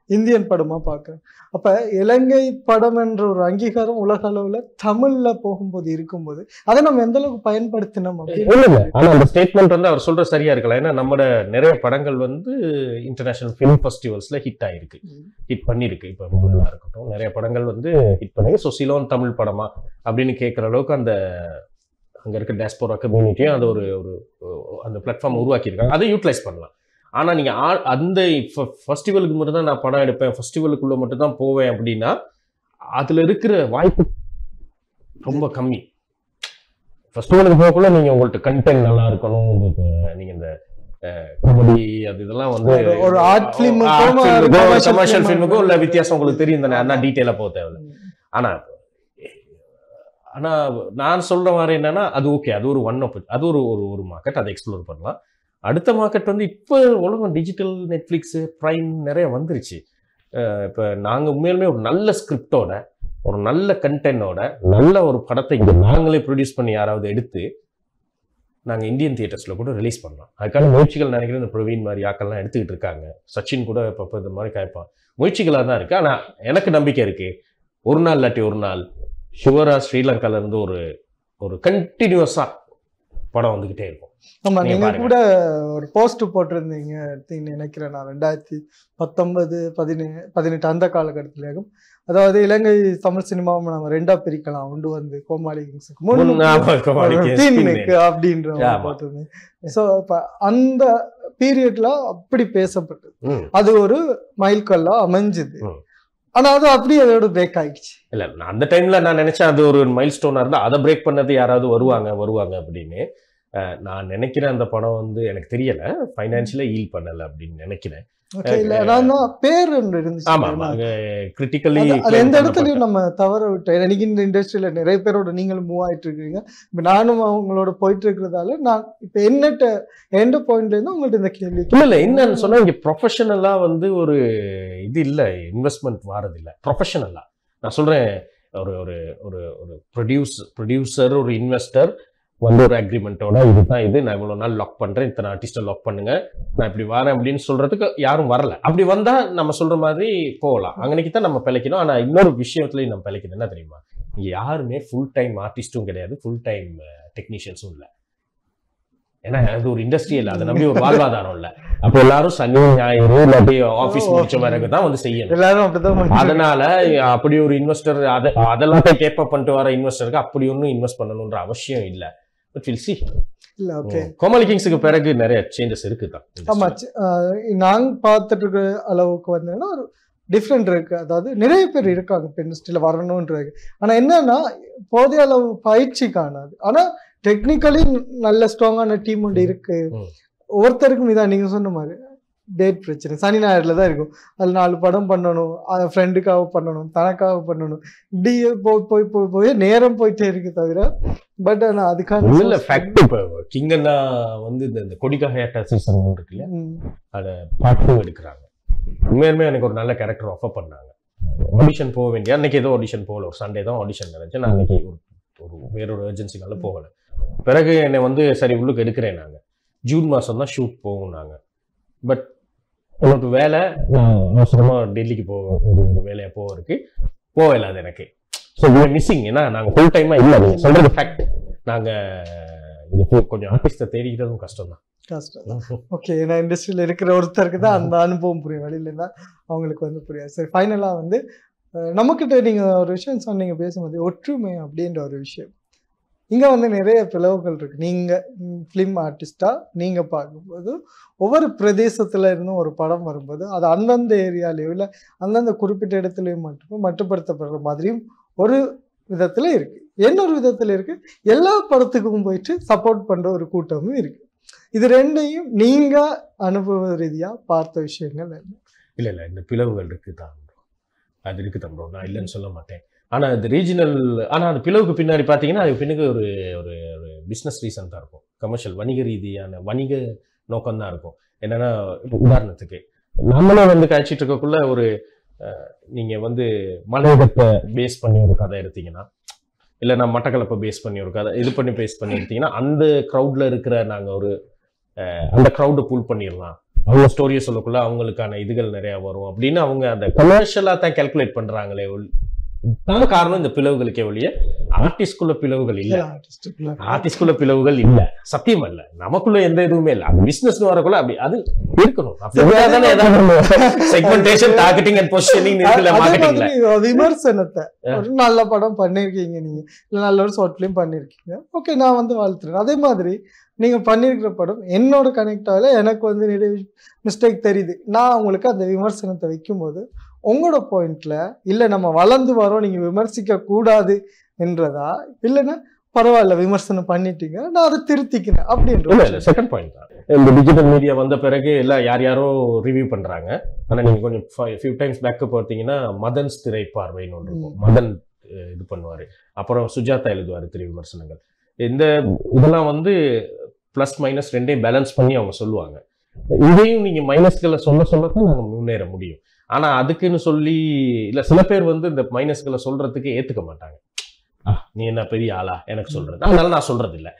இந்தியன் படமா பார்க்குறேன் அப்ப இலங்கை படம் என்ற ஒரு அங்கீகாரம் உலக அளவுல தமிழ்ல போகும்போது இருக்கும்போது அதை நம்ம எந்த அளவுக்கு பயன்படுத்தினோம் அப்படின்னு இல்ல இல்ல ஆனா அந்த ஸ்டேட்மெண்ட் வந்து அவர் சொல்ற சரியா இருக்கலாம் ஏன்னா நம்மட நிறைய படங்கள் வந்து இன்டர்நேஷனல் ஃபிலிம் ஃபெஸ்டிவல்ஸ்ல ஹிட் ஆயிருக்கு ஹிட் பண்ணிருக்கு இப்போ முதலா இருக்கட்டும் நிறைய படங்கள் வந்து ஹிட் பண்ணிருக்கு ஸோ சிலோன் தமிழ் படமா அப்படின்னு கேட்குற அளவுக்கு அந்த அங்க இருக்க டேஸ்போரா கம்யூனிட்டியும் அது ஒரு ஒரு அந்த பிளாட்ஃபார்ம் உருவாக்கியிருக்காங்க அதை யூட்டிலைஸ் பண்ணலாம் ஆனா நீங்க ஆ- அந்த ஃபெஸ்டிவலுக்கு மட்டும் தான் நான் படம் எடுப்பேன் ஃபெஸ்டிவலுக்குள்ள மட்டும் தான் போவேன் அப்படின்னா அதுல இருக்கிற வாய்ப்பு ரொம்ப கம்மி ஃபெஸ்டிவலுக்கு போகக்குள்ள நீங்க உங்கள்ட்ட கண்டென்ட் நல்லா இருக்கணும் உங்களுக்கு நீங்க இந்த காமெடி அது இதெல்லாம் வந்து ஒரு- ஒரு art film க்கும் ஒரு commercial கமர்ஷியல் film ஃபிலிமுக்கும் உள்ள வித்தியாசம் உங்களுக்கு தெரியும் தானே அதான் டீட்டெயிலாக போக தேவையில்ல ஆனா ஆனா நான் சொல்ற மாதிரி என்னன்னா அது ஓகே அது ஒரு ஒன் ஆப் அது ஒரு ஒரு ஒரு மார்க்கெட் அதை எக்ஸ்ப்ளோர் பண்ணலாம் அடுத்த மார்க்கெட் வந்து இப்போ உலகம் டிஜிட்டல் நெட்ஃப்ளிக்ஸ் ப்ரைம் நிறைய வந்துருச்சு அஹ் இப்ப நாங்க உண்மையிலுமே ஒரு நல்ல ஸ்கிரிப்டோட ஒரு நல்ல கண்டென்ட்டோட நல்ல ஒரு படத்தை இங்க நாங்களே ப்ரொடியூஸ் பண்ணி யாராவது எடுத்து நாங்க இந்தியன் தியேட்டர்ஸ்ல கூட ரிலீஸ் பண்ணலாம் அதுக்கான முயற்சிகள் நினைக்கிறேன் இந்த பிரவீன் மாதிரி ஆக்கள்லாம் எடுத்துக்கிட்டு இருக்காங்க சச்சின் கூட இப்போ இந்த மாதிரி காய்ப்பான் முயற்சிகளாக தான் இருக்கு ஆனா எனக்கு நம்பிக்கை இருக்கு ஒரு நாள் இல்லாட்டி ஒரு நாள் ஷுவரா ஸ்ரீலங்கால இருந்து ஒரு ஒரு கண்டினியூஸா படம் வந்துகிட்டே இருக்கும் ஆமா நீங்க நீங்க பாருங்க. கூட ஒரு போஸ்ட் போட்டிருந்தீங்க அப்படின்னு நினைக்கிறேன் நான் ரெண்டாயிரத்தி பத்தொன்பது பதினேழு பதினெட்டு அந்த காலகட்டத்திலேயும் அதாவது இலங்கை தமிழ் சினிமாவை நம்ம ரெண்டா பிரிக்கலாம் உண்டு வந்து கோமாளி கிங்ஸுக்கு முன் முன் ஞாபகம் இருக்கும் ஒரு அன்னைக்கு தீன்னுக்கு அப்படின்ற மாதிரி ஆமா. போட்டிருந்தேன் ஸோ இப்போ அந்த பீரியட்ல அப்படி பேசப்பட்டது ம். அது ஒரு மைல்கல்லா அமைஞ்சுது ம். ஆனா அது அப்படியே அதோட பிரேக் ஆயிடுச்சு இல்ல நான் அந்த டைம்ல நான் நினைச்சேன் அது ஒரு மைல் ஸ்டோனா இருந்தா அதை பிரேக் பண்ணது யாராவது வருவாங்க வருவாங்க அப்படின்னு அஹ், நான் நினைக்கிறேன் அந்த படம் வந்து எனக்கு தெரியல ஃபைனான்சியலா ஈல் பண்ணல அப்படின்னு நினைக்கிறேன் ஓகே இல்ல நான் தான் பேர் ஒன்று இருந்துச்சு ஆமா ஆமா கிரிட்டிக்கலி அது- அது எந்த இடத்துலயும் நம்ம தவற விட்டோம் எனக்கு இந்த இண்டஸ்ட்ரியில நிறைய பேரோட நீங்களும் மூவ் ஆயிட்டு இருக்கீங்க இப்ப நானும் அவங்களோட போயிட்டு இருக்கிறதால நான் இப்ப என்னட்ட எந்த பாயிண்ட்ல இருந்து உங்கள்ட்ட இந்த கேள்வி இல்ல இல்ல என்னன்னு சொன்னா இங்க ப்ரொஃபஷனலா வந்து ஒரு இது இல்ல இன்வெஸ்ட்மெண்ட் வாரது இல்ல ப்ரொஃபஷனலா நான் சொல்றேன் ஒரு ஒரு ஒரு ஒரு ப்ரொடியூஸ் ப்ரொடியூசர் ஒரு இன்வெஸ்டர் வந்து ஒரு அக்ரிமெண்ட்டோட இதுதான் இது நான் இவ்வளவு நாள் லாக் பண்றேன் இத்தனை ஆர்டிஸ்ட லாக் பண்ணுங்க நான் இப்படி வரேன் அப்படின்னு சொல்றதுக்கு யாரும் வரல அப்படி வந்தா நம்ம சொல்ற மாதிரி போகலாம் அங்கனைக்கு தான் நம்ம பிழைக்கணும் ஆனா இன்னொரு விஷயத்துலயும் நம்ம பிழைக்கணும் என்ன தெரியுமா இங்க யாருமே ஃபுல் டைம் ஆர்டிஸ்டும் கிடையாது ஃபுல் டைம் டெக்னீஷியன்ஸும் இல்ல ஏன்னா அது ஒரு இண்டஸ்ட்ரி இல்ல அதை நம்பி ஒரு வாழ்வாதாரம் இல்ல அப்ப எல்லாரும் சனி ஞாயிறு இல்லாட்டி ஆபீஸ் முடிச்ச பிறகு தான் வந்து செய்யணும் எல்லாரும் அப்படிதான் பண்றாங்க. அதனால அப்படி ஒரு இன்வெஸ்டர் அதை அதெல்லாம் கேப் அப் பண்ணிட்டு வர இன்வெஸ்டருக்கு அப்படி ஒன்றும் இன்வெஸ்ட் பண்ணணுன்ற அவசியம் இல்ல பட் வில் சி இல்ல ஓகே கோமாளி கிங்ஸுக்கு பிறகு நிறைய சேஞ்சஸ் இருக்கு தான் ஆமா சி- ஆஹ் நாங்க பார்த்துட்டு இருக்கிற அளவுக்கு வந்தீங்கன்னா ஒரு டிஃப்ரெண்ட் இருக்கு அதாவது நிறைய பேர் இருக்காங்க இப்போ இண்டஸ்ட்ரியில வரணுன்றது ஆனா என்னன்னா போதிய அளவு பயிற்சி காணாது ஆனா டெக்னிக்கலி நல்ல ஸ்ட்ராங்கான டீம் ஒன்று இருக்கு ம். ஒவ்வொருத்தருக்கும் இதான் நீங்க சொன்ன மாதிரி டேட் பிரச்சனை சனி ஞாயிறுல தான் இருக்கும் அதில் நாலு படம் பண்ணணும் ஃப்ரெண்டுக்காக பண்ணணும் தனக்காக பண்ணணும் இப்படியே போய் போய் போய் போய் நேரம் போயிட்டே இருக்கு தவிர பட் ஆனா அதுக்கான இல்ல ஃபேக்ட் இப்போ கிங்கன்னா வந்து இந்த இந்த கொடிக்காக சீசன் இருக்கு இல்லையா ம். பாட்டும் எடுக்கிறாங்க உண்மையுமே எனக்கு ஒரு நல்ல கேரக்டர் ஆஃபர் பண்ணாங்க ஆடிஷன் போக வேண்டிய அன்னைக்கு ஏதோ ஆடிஷன் போகல ஒரு சண்டே தான் ஆடிஷன் நினைச்சேன் நான் அன்னைக்கு ஒரு ஒரு வேறொரு ஏஜென்சினால போகல பிறகு என்னை வந்து சரி உள்ளுக்கு எடுக்கிறேன் நாங்க ஜூன் மாசம் தான் ஷூட் போவோம் நாங்க பட் உனக்கு வேலை நான் அவசரமா டெல்லிக்கு போக ஒரு ஒரு வேலையா போக இருக்கு போகல அது எனக்கு ஸோ மிஸ்ஸிங் ஏன்னா நாங்க ஃபுல் டைமா இல்லை நீங்க சொல்றது ஃபேக்ட் நாங்க இங்க போ- கொஞ்சம் ஆர்டிஸ்ட்டை தேடிக்கிறதும் கஷ்டம் தான் கஷ்டம் ஓகே ஏன்னா இண்டஸ்ட்ரியில் இருக்கிற ஒருத்தருக்கு தான் அந்த அனுபவம் புரியும் வெளியில இருந்தா அவங்களுக்கு வந்து புரியாது சரி ஃபைனலாக வந்து அஹ், நம்மக்கிட்ட நீங்கள் ஒரு விஷயம் சொன்னீங்க பேசும்போது ஒற்றுமை அப்படின்ற ஒரு விஷயம் இங்கே வந்து நிறைய பிளவுகள் இருக்கு நீங்கள் ஃபிலிம் ஆர்டிஸ்டாக நீங்கள் பார்க்கும்போது ஒவ்வொரு பிரதேசத்துல இருந்தும் ஒரு படம் வரும்போது அது அந்தந்த ஏரியாலேயோ இல்லை அந்தந்த குறிப்பிட்ட இடத்துலையும் மட்டுமே மட்டுப்படுத்தப்படுற மாதிரியும் ஒரு விதத்தில் இருக்கு இன்னொரு விதத்தில் இருக்கு எல்லா படத்துக்கும் போயிட்டு சப்போர்ட் பண்ணுற ஒரு கூட்டமும் இருக்கு இது ரெண்டையும் நீங்க அனுபவ ரீதியா பார்த்த விஷயங்கள் என்ன இல்ல இல்ல இந்த பிளவுகள் இருக்கு தான் bro. அது இருக்கு தான் bro. நான் இல்லைன்னு சொல்ல மாட்டேன் ஆனா இந்த ரீஜனல் ஆனா அந்த பிளவுக்கு பின்னாடி பாத்தீங்கன்னா அது பின்னுக்கு ஒரு ஒரு ஒரு பிசினஸ் ரீசன் தான் இருக்கும் கமர்ஷியல் வணிக ரீதியான வணிக நோக்கம் தான் இருக்கும் என்னன்னா இப்ப உதாரணத்துக்கு நம்மளே வந்து காய்ச்சிட்டு இருக்கக்குள்ள ஒரு அஹ், நீங்க வந்து மலையகத்தை பேஸ் பண்ணி ஒரு கதை எடுத்தீங்கன்னா இல்ல நான் மட்டக்களப்பை பேஸ் பண்ணி ஒரு கதை இது பண்ணி பேஸ் பண்ணி எடுத்தீங்கன்னா அந்த க்ரௌட்ல இருக்கிற நாங்க ஒரு அஹ், அந்த க்ரௌடை புல் பண்ணிடலாம் அவங்க ஸ்டோரியை சொல்லக்குள்ள அவங்களுக்கான இதுகள் நிறைய வரும் அப்படின்னு அவங்க அந்த கமர்ஷியலா தான் கால்குலேட் பண்றாங்களே ஒழி- தான் காரணம் இந்த பிளவுகளுக்கே ஒழிய ஆர்டிஸ்டுக்குள்ள பிளவுகள் இல்ல ஆர்டிஸ்டுக்குள்ள ஆர்டிஸ்டுக்குள்ள பிளவுகள் இல்ல சத்தியம் இல்ல நமக்குள்ள எந்த இதுவுமே இல்ல அது பிசினஸ் வரக்குள்ள அப்படி அது இருக்கணும் செக்மெண்டேஷன் டார்கெட்டிங் அண்ட் பொசிஷனிங் இருக்குல்ல அதே மார்க்கெட்டிங்ல மாதிரி விமர்சனத்தை ஆ. ஒரு நல்ல படம் பண்ணிருக்கீங்க நீங்க இல்ல நல்ல ஒரு ஷார்ட் ஃபிலிம் பண்ணிருக்கீங்க ஓகே நான் வந்து வாழ்த்துறேன் அதே மாதிரி நீங்க பண்ணிருக்கிற படம் என்னோட கனெக்ட் ஆகல எனக்கு வந்து நிறைய மிஸ்டேக் தெரியுது நான் உங்களுக்கு அந்த விமர்சனத்தை வைக்கும்போது உங்களோட பாயிண்ட்ல இல்ல நம்ம வளர்ந்து வரோம் நீங்க விமர்சிக்க கூடாது என்றதா இல்லைன்னா பரவாயில்ல விமர்சனம் பண்ணிட்டீங்க நான் அதை திருத்திக்கிறேன் அப்படின்ற இல்ல இல்ல செகண்ட் பாயிண்ட் தான் இந்த டிஜிட்டல் மீடியா வந்த பிறகு எல்லாம் யார் யாரோ ரிவ்யூ பண்றாங்க ஆனா நீங்க கொஞ்சம் ஃபியூ டைம்ஸ் பேக் பார்த்தீங்கன்னா மதன்ஸ் திரை பார்வைன்னு ஒன்று இருக்கும் மதன் அஹ், இது பண்ணுவாரு அப்புறம் சுஜாதா எழுதுவாரு திரை விமர்சனங்கள் இந்த இதெல்லாம் வந்து ப்ளஸ் மைனஸ் ரெண்டையும் பேலன்ஸ் பண்ணி அவங்க சொல்லுவாங்க இதையும் நீங்க மைனஸ்களை சொல்ல சொல்லத்தான் நாங்க முன்னேற முடியும் ஆனா அதுக்குன்னு சொல்லி இல்ல சில பேர் வந்து இந்த மைனஸ்களை சொல்றதுக்கு ஏத்துக்க மாட்டாங்க ஆ, நீ என்ன பெரிய ஆளா எனக்கு சொல்றது அதனால நான் சொல்றது இல்ல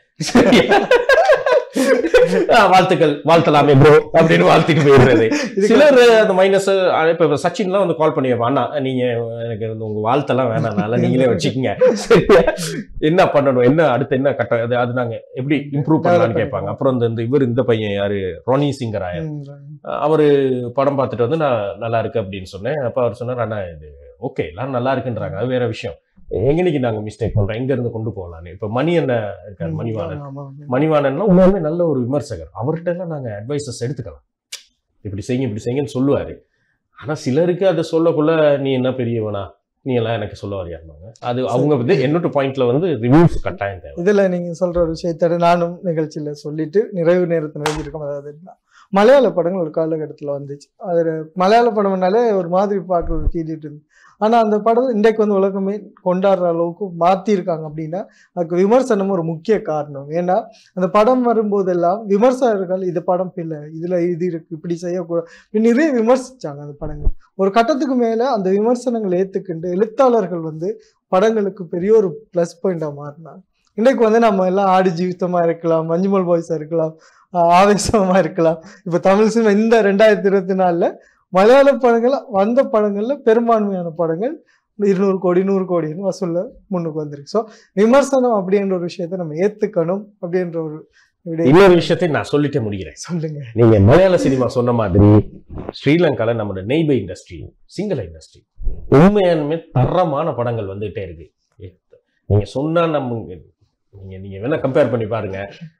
ஆ, வாழ்த்துக்கள் வாழ்த்தலாமே ப்ரோ அப்படின்னு வாழ்த்திட்டு போயிடுறது சிலர் அந்த மைனஸ் இப்ப சச்சின்லாம் வந்து கால் பண்ணி வைப்பான், அண்ணா நீங்க எனக்கு வந்து உங்க வாழ்த்தெல்லாம் வேணாம்னால நீங்களே வச்சுக்கோங்க சரியா? என்ன பண்ணணும் என்ன அடுத்து என்ன கட்ட அது அது நாங்க எப்படி இம்ப்ரூவ் பண்ணலாம்னு கேட்பாங்க அப்புறம் இந்த இந்த இவர் இந்த பையன் யாரு ரோனி சிங்கர் ஆயர் அவரு படம் பார்த்துட்டு வந்து நான் நல்லா இருக்கு அப்படின்னு சொன்னேன் அப்ப அவர் சொன்னார் அண்ணா இது ஓகே எல்லாரும் நல்லா இருக்குன்றாங்க அது வேற விஷயம் எங்கனைக்கு நாங்க மிஸ்டேக் பண்றோம் எங்க இருந்து கொண்டு போகலான்னு இப்ப மணி என்ன இருக்காரு மணிவாணன் மணிவாணன்லாம் உண்மையாலுமே நல்ல ஒரு விமர்சகர் அவர்கிட்ட எல்லாம் நாங்க அட்வைசஸ் எடுத்துக்கலாம் இப்படி செய்யுங்க இப்படி செய்யுங்கன்னு சொல்லுவாரு ஆனா சிலருக்கு அதை சொல்லக்குள்ள நீ என்ன பெரியவனா நீ எல்லாம் எனக்கு சொல்ல வரையாருமாங்க அது அவங்க வந்து என்னோட பாயிண்ட்ல வந்து ரிவ்யூஸ் கட்டாயம் தேவை இதுல நீங்க சொல்ற ஒரு விஷயத்த நானும் நிகழ்ச்சியில சொல்லிட்டு நிறைவு நேரத்தை நெருங்கியிருக்கோம் அதாவது என்ன, மலையாள படங்கள் ஒரு காலகட்டத்தில் வந்துச்சு அது மலையாள படம்னாலே ஒரு மாதிரி பார்க்குற ஒரு ஃபீல் இருந்துச்சு ஆனா அந்த படம் இன்றைக்கு வந்து உலகமே கொண்டாடுற அளவுக்கு மாத்திருக்காங்க அப்படின்னா அதுக்கு விமர்சனம் ஒரு முக்கிய காரணம் ஏன்னா அந்த படம் வரும்போதெல்லாம் விமர்சகர்கள் இது படம் இல்லை இதுல இது இருக்கு இப்படி செய்யக்கூடாது இப்படி நிறைய விமர்சிச்சாங்க அந்த படங்கள் ஒரு கட்டத்துக்கு மேல அந்த விமர்சனங்களை ஏத்துக்கிண்டு எழுத்தாளர்கள் வந்து படங்களுக்கு பெரிய ஒரு ப்ளஸ் பாயிண்டா மாறினாங்க இன்றைக்கு வந்து நம்ம எல்லாம் ஆடி ஜீவிதமா இருக்கலாம் மஞ்சுமல் பாய்ஸா இருக்கலாம் ஆஹ் ஆவேசமா இருக்கலாம் இப்ப தமிழ் சினிமா இந்த ரெண்டாயிரத்தி இருபத்தி நாலுல மலையாள படங்கள் வந்த படங்கள்ல பெரும்பான்மையான படங்கள் இருநூறு கோடி நூறு கோடின்னு வசூல்ல முன்னுக்கு வந்திருக்கு ஸோ விமர்சனம் அப்படின்ற ஒரு விஷயத்த நம்ம ஏத்துக்கணும் அப்படின்ற ஒரு விடை இன்னொரு விஷயத்தை நான் சொல்லிட்டே முடிக்கிறேன் சொல்லுங்க நீங்க மலையாள சினிமா சொன்ன மாதிரி ஸ்ரீலங்கால நம்மளோட நெய்பர் இண்டஸ்ட்ரி சிங்கள இண்டஸ்ட்ரி உண்மையானுமே தரமான படங்கள் வந்துகிட்டே இருக்கு நீங்க சொன்னா நம்ம நீங்க நீங்க வேணா கம்பேர் பண்ணி பாருங்க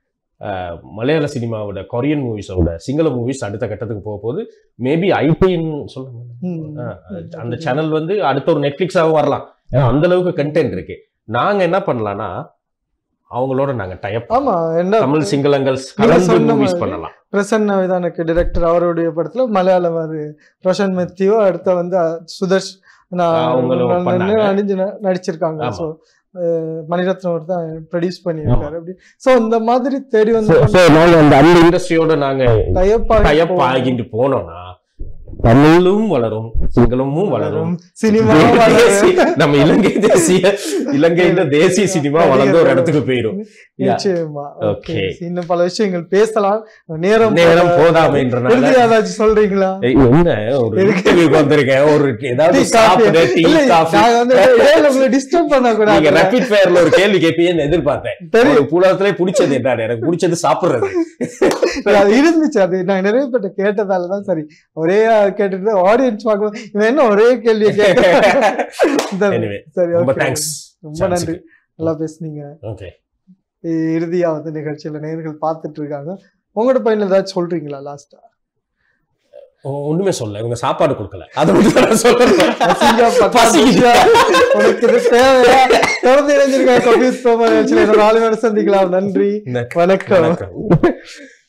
அஹ், மலையாள சினிமாவோட கொரியன் மூவிஸோட சிங்கள மூவிஸ் அடுத்த கட்டத்துக்கு போக போகுது மேபி ஐபின்னு சொல்ல ம். அந்த சேனல் வந்து அடுத்த ஒரு நெட்ஃபிளிக்ஸாகவும் வரலாம் ஏன்னா அந்த அளவுக்கு கண்டென்ட் இருக்கு நாங்க என்ன பண்ணலாம்னா அவங்களோட நாங்க டைப் ஆமா என்ன தமிழ் சிங்களங்கள் நீங்க கலந்து சொன்ன மூவிஸ் மாதிரி பண்ணலாம் பிரசன்ன விதானக்கு டிரெக்டர் அவருடைய படத்துல மலையாளம் அது ரோஷன் மெத்தியோ அடுத்த வந்து அஹ், சுதர்ஷ் நான் அவங்களும் நான் பண்ணாங்க. அணிஞ்சு ந- நடிச்சிருக்காங்க ஆமா. ஸோ மணிரத்னம் அவர் தான் ப்ரொடியூஸ் பண்ணியிருக்காரு அப்படி ஸோ இந்த மாதிரி தேடி வந்து நாங்க அந்த அந்த இண்டஸ்ட்ரியோட நாங்க டைப் டைப் ஆகிட்டு போனோம்னா தமிழும் வளரும் சிங்களமும் வளரும் சினிமா தேசிய- நம்ம இலங்கை தேசிய இலங்கையில தேசிய சினிமா வளர்ந்து ஒரு இடத்துக்கு போயிடும் நிச்சயமா ஓகே Okay. இன்னும் பல விஷயங்கள் பேசலாம் நேரம் நேரம் போதாமைன்றனால இறுதியா ஏதாச்சும் சொல்றீங்களா ஏய், என்ன ஒரு இருக்கு. இன்டர்வியூக்கு வந்திருக்கேன் ஒரு ஏதாவது Tea, coffee. சாப்பிட டீ இல்ல, காஃபி நாங்க வந்து இடையில உங்களை disturb பண்ணக்கூடாது. நீங்க ரேபிட் ஃபயர்ல ஒரு கேள்வி கேட்பீங்கன்னு எதிர்பார்த்தேன் தெரியும். ஒரு பூலகத்திலே பிடிச்சது என்ன எனக்கு பிடிச்சது சாப்பிடுறது அது இருந்துச்சு அது நான் நிறைய பேர்ட்ட கேட்டதால தான் சரி ஒரே கேட்டுட்டு ஆடியன்ஸ் பார்க்கும் இவன் என்ன ஒரே கேள்வியை கேட்க Anyway, சரி ரொம்ப okay. தேங்க்ஸ் ரொம்ப நன்றி நல்லா பேசுனீங்க ஓகே இ- இறுதியா வந்து நிகழ்ச்சியில நேர்கள் பார்த்துட்டு இருக்காங்க உங்களோட பையன் ஏதாச்சும் சொல்றீங்களா லாஸ்டா ஒண்ணுமே சொல்ல இவங்க சாப்பாடு கொடுக்கல அதை மட்டும் தான் நான் சொல்றேன் பசிக்குது. உனக்கு இது தேவையா தொடர்ந்து இணைஞ்சிருக்காங்க கபியூத் பிரபா நிகழ்ச்சியில இன்னொரு நாலு மணி சந்திக்கலாம் நன்றி வணக்கம் வணக்கம்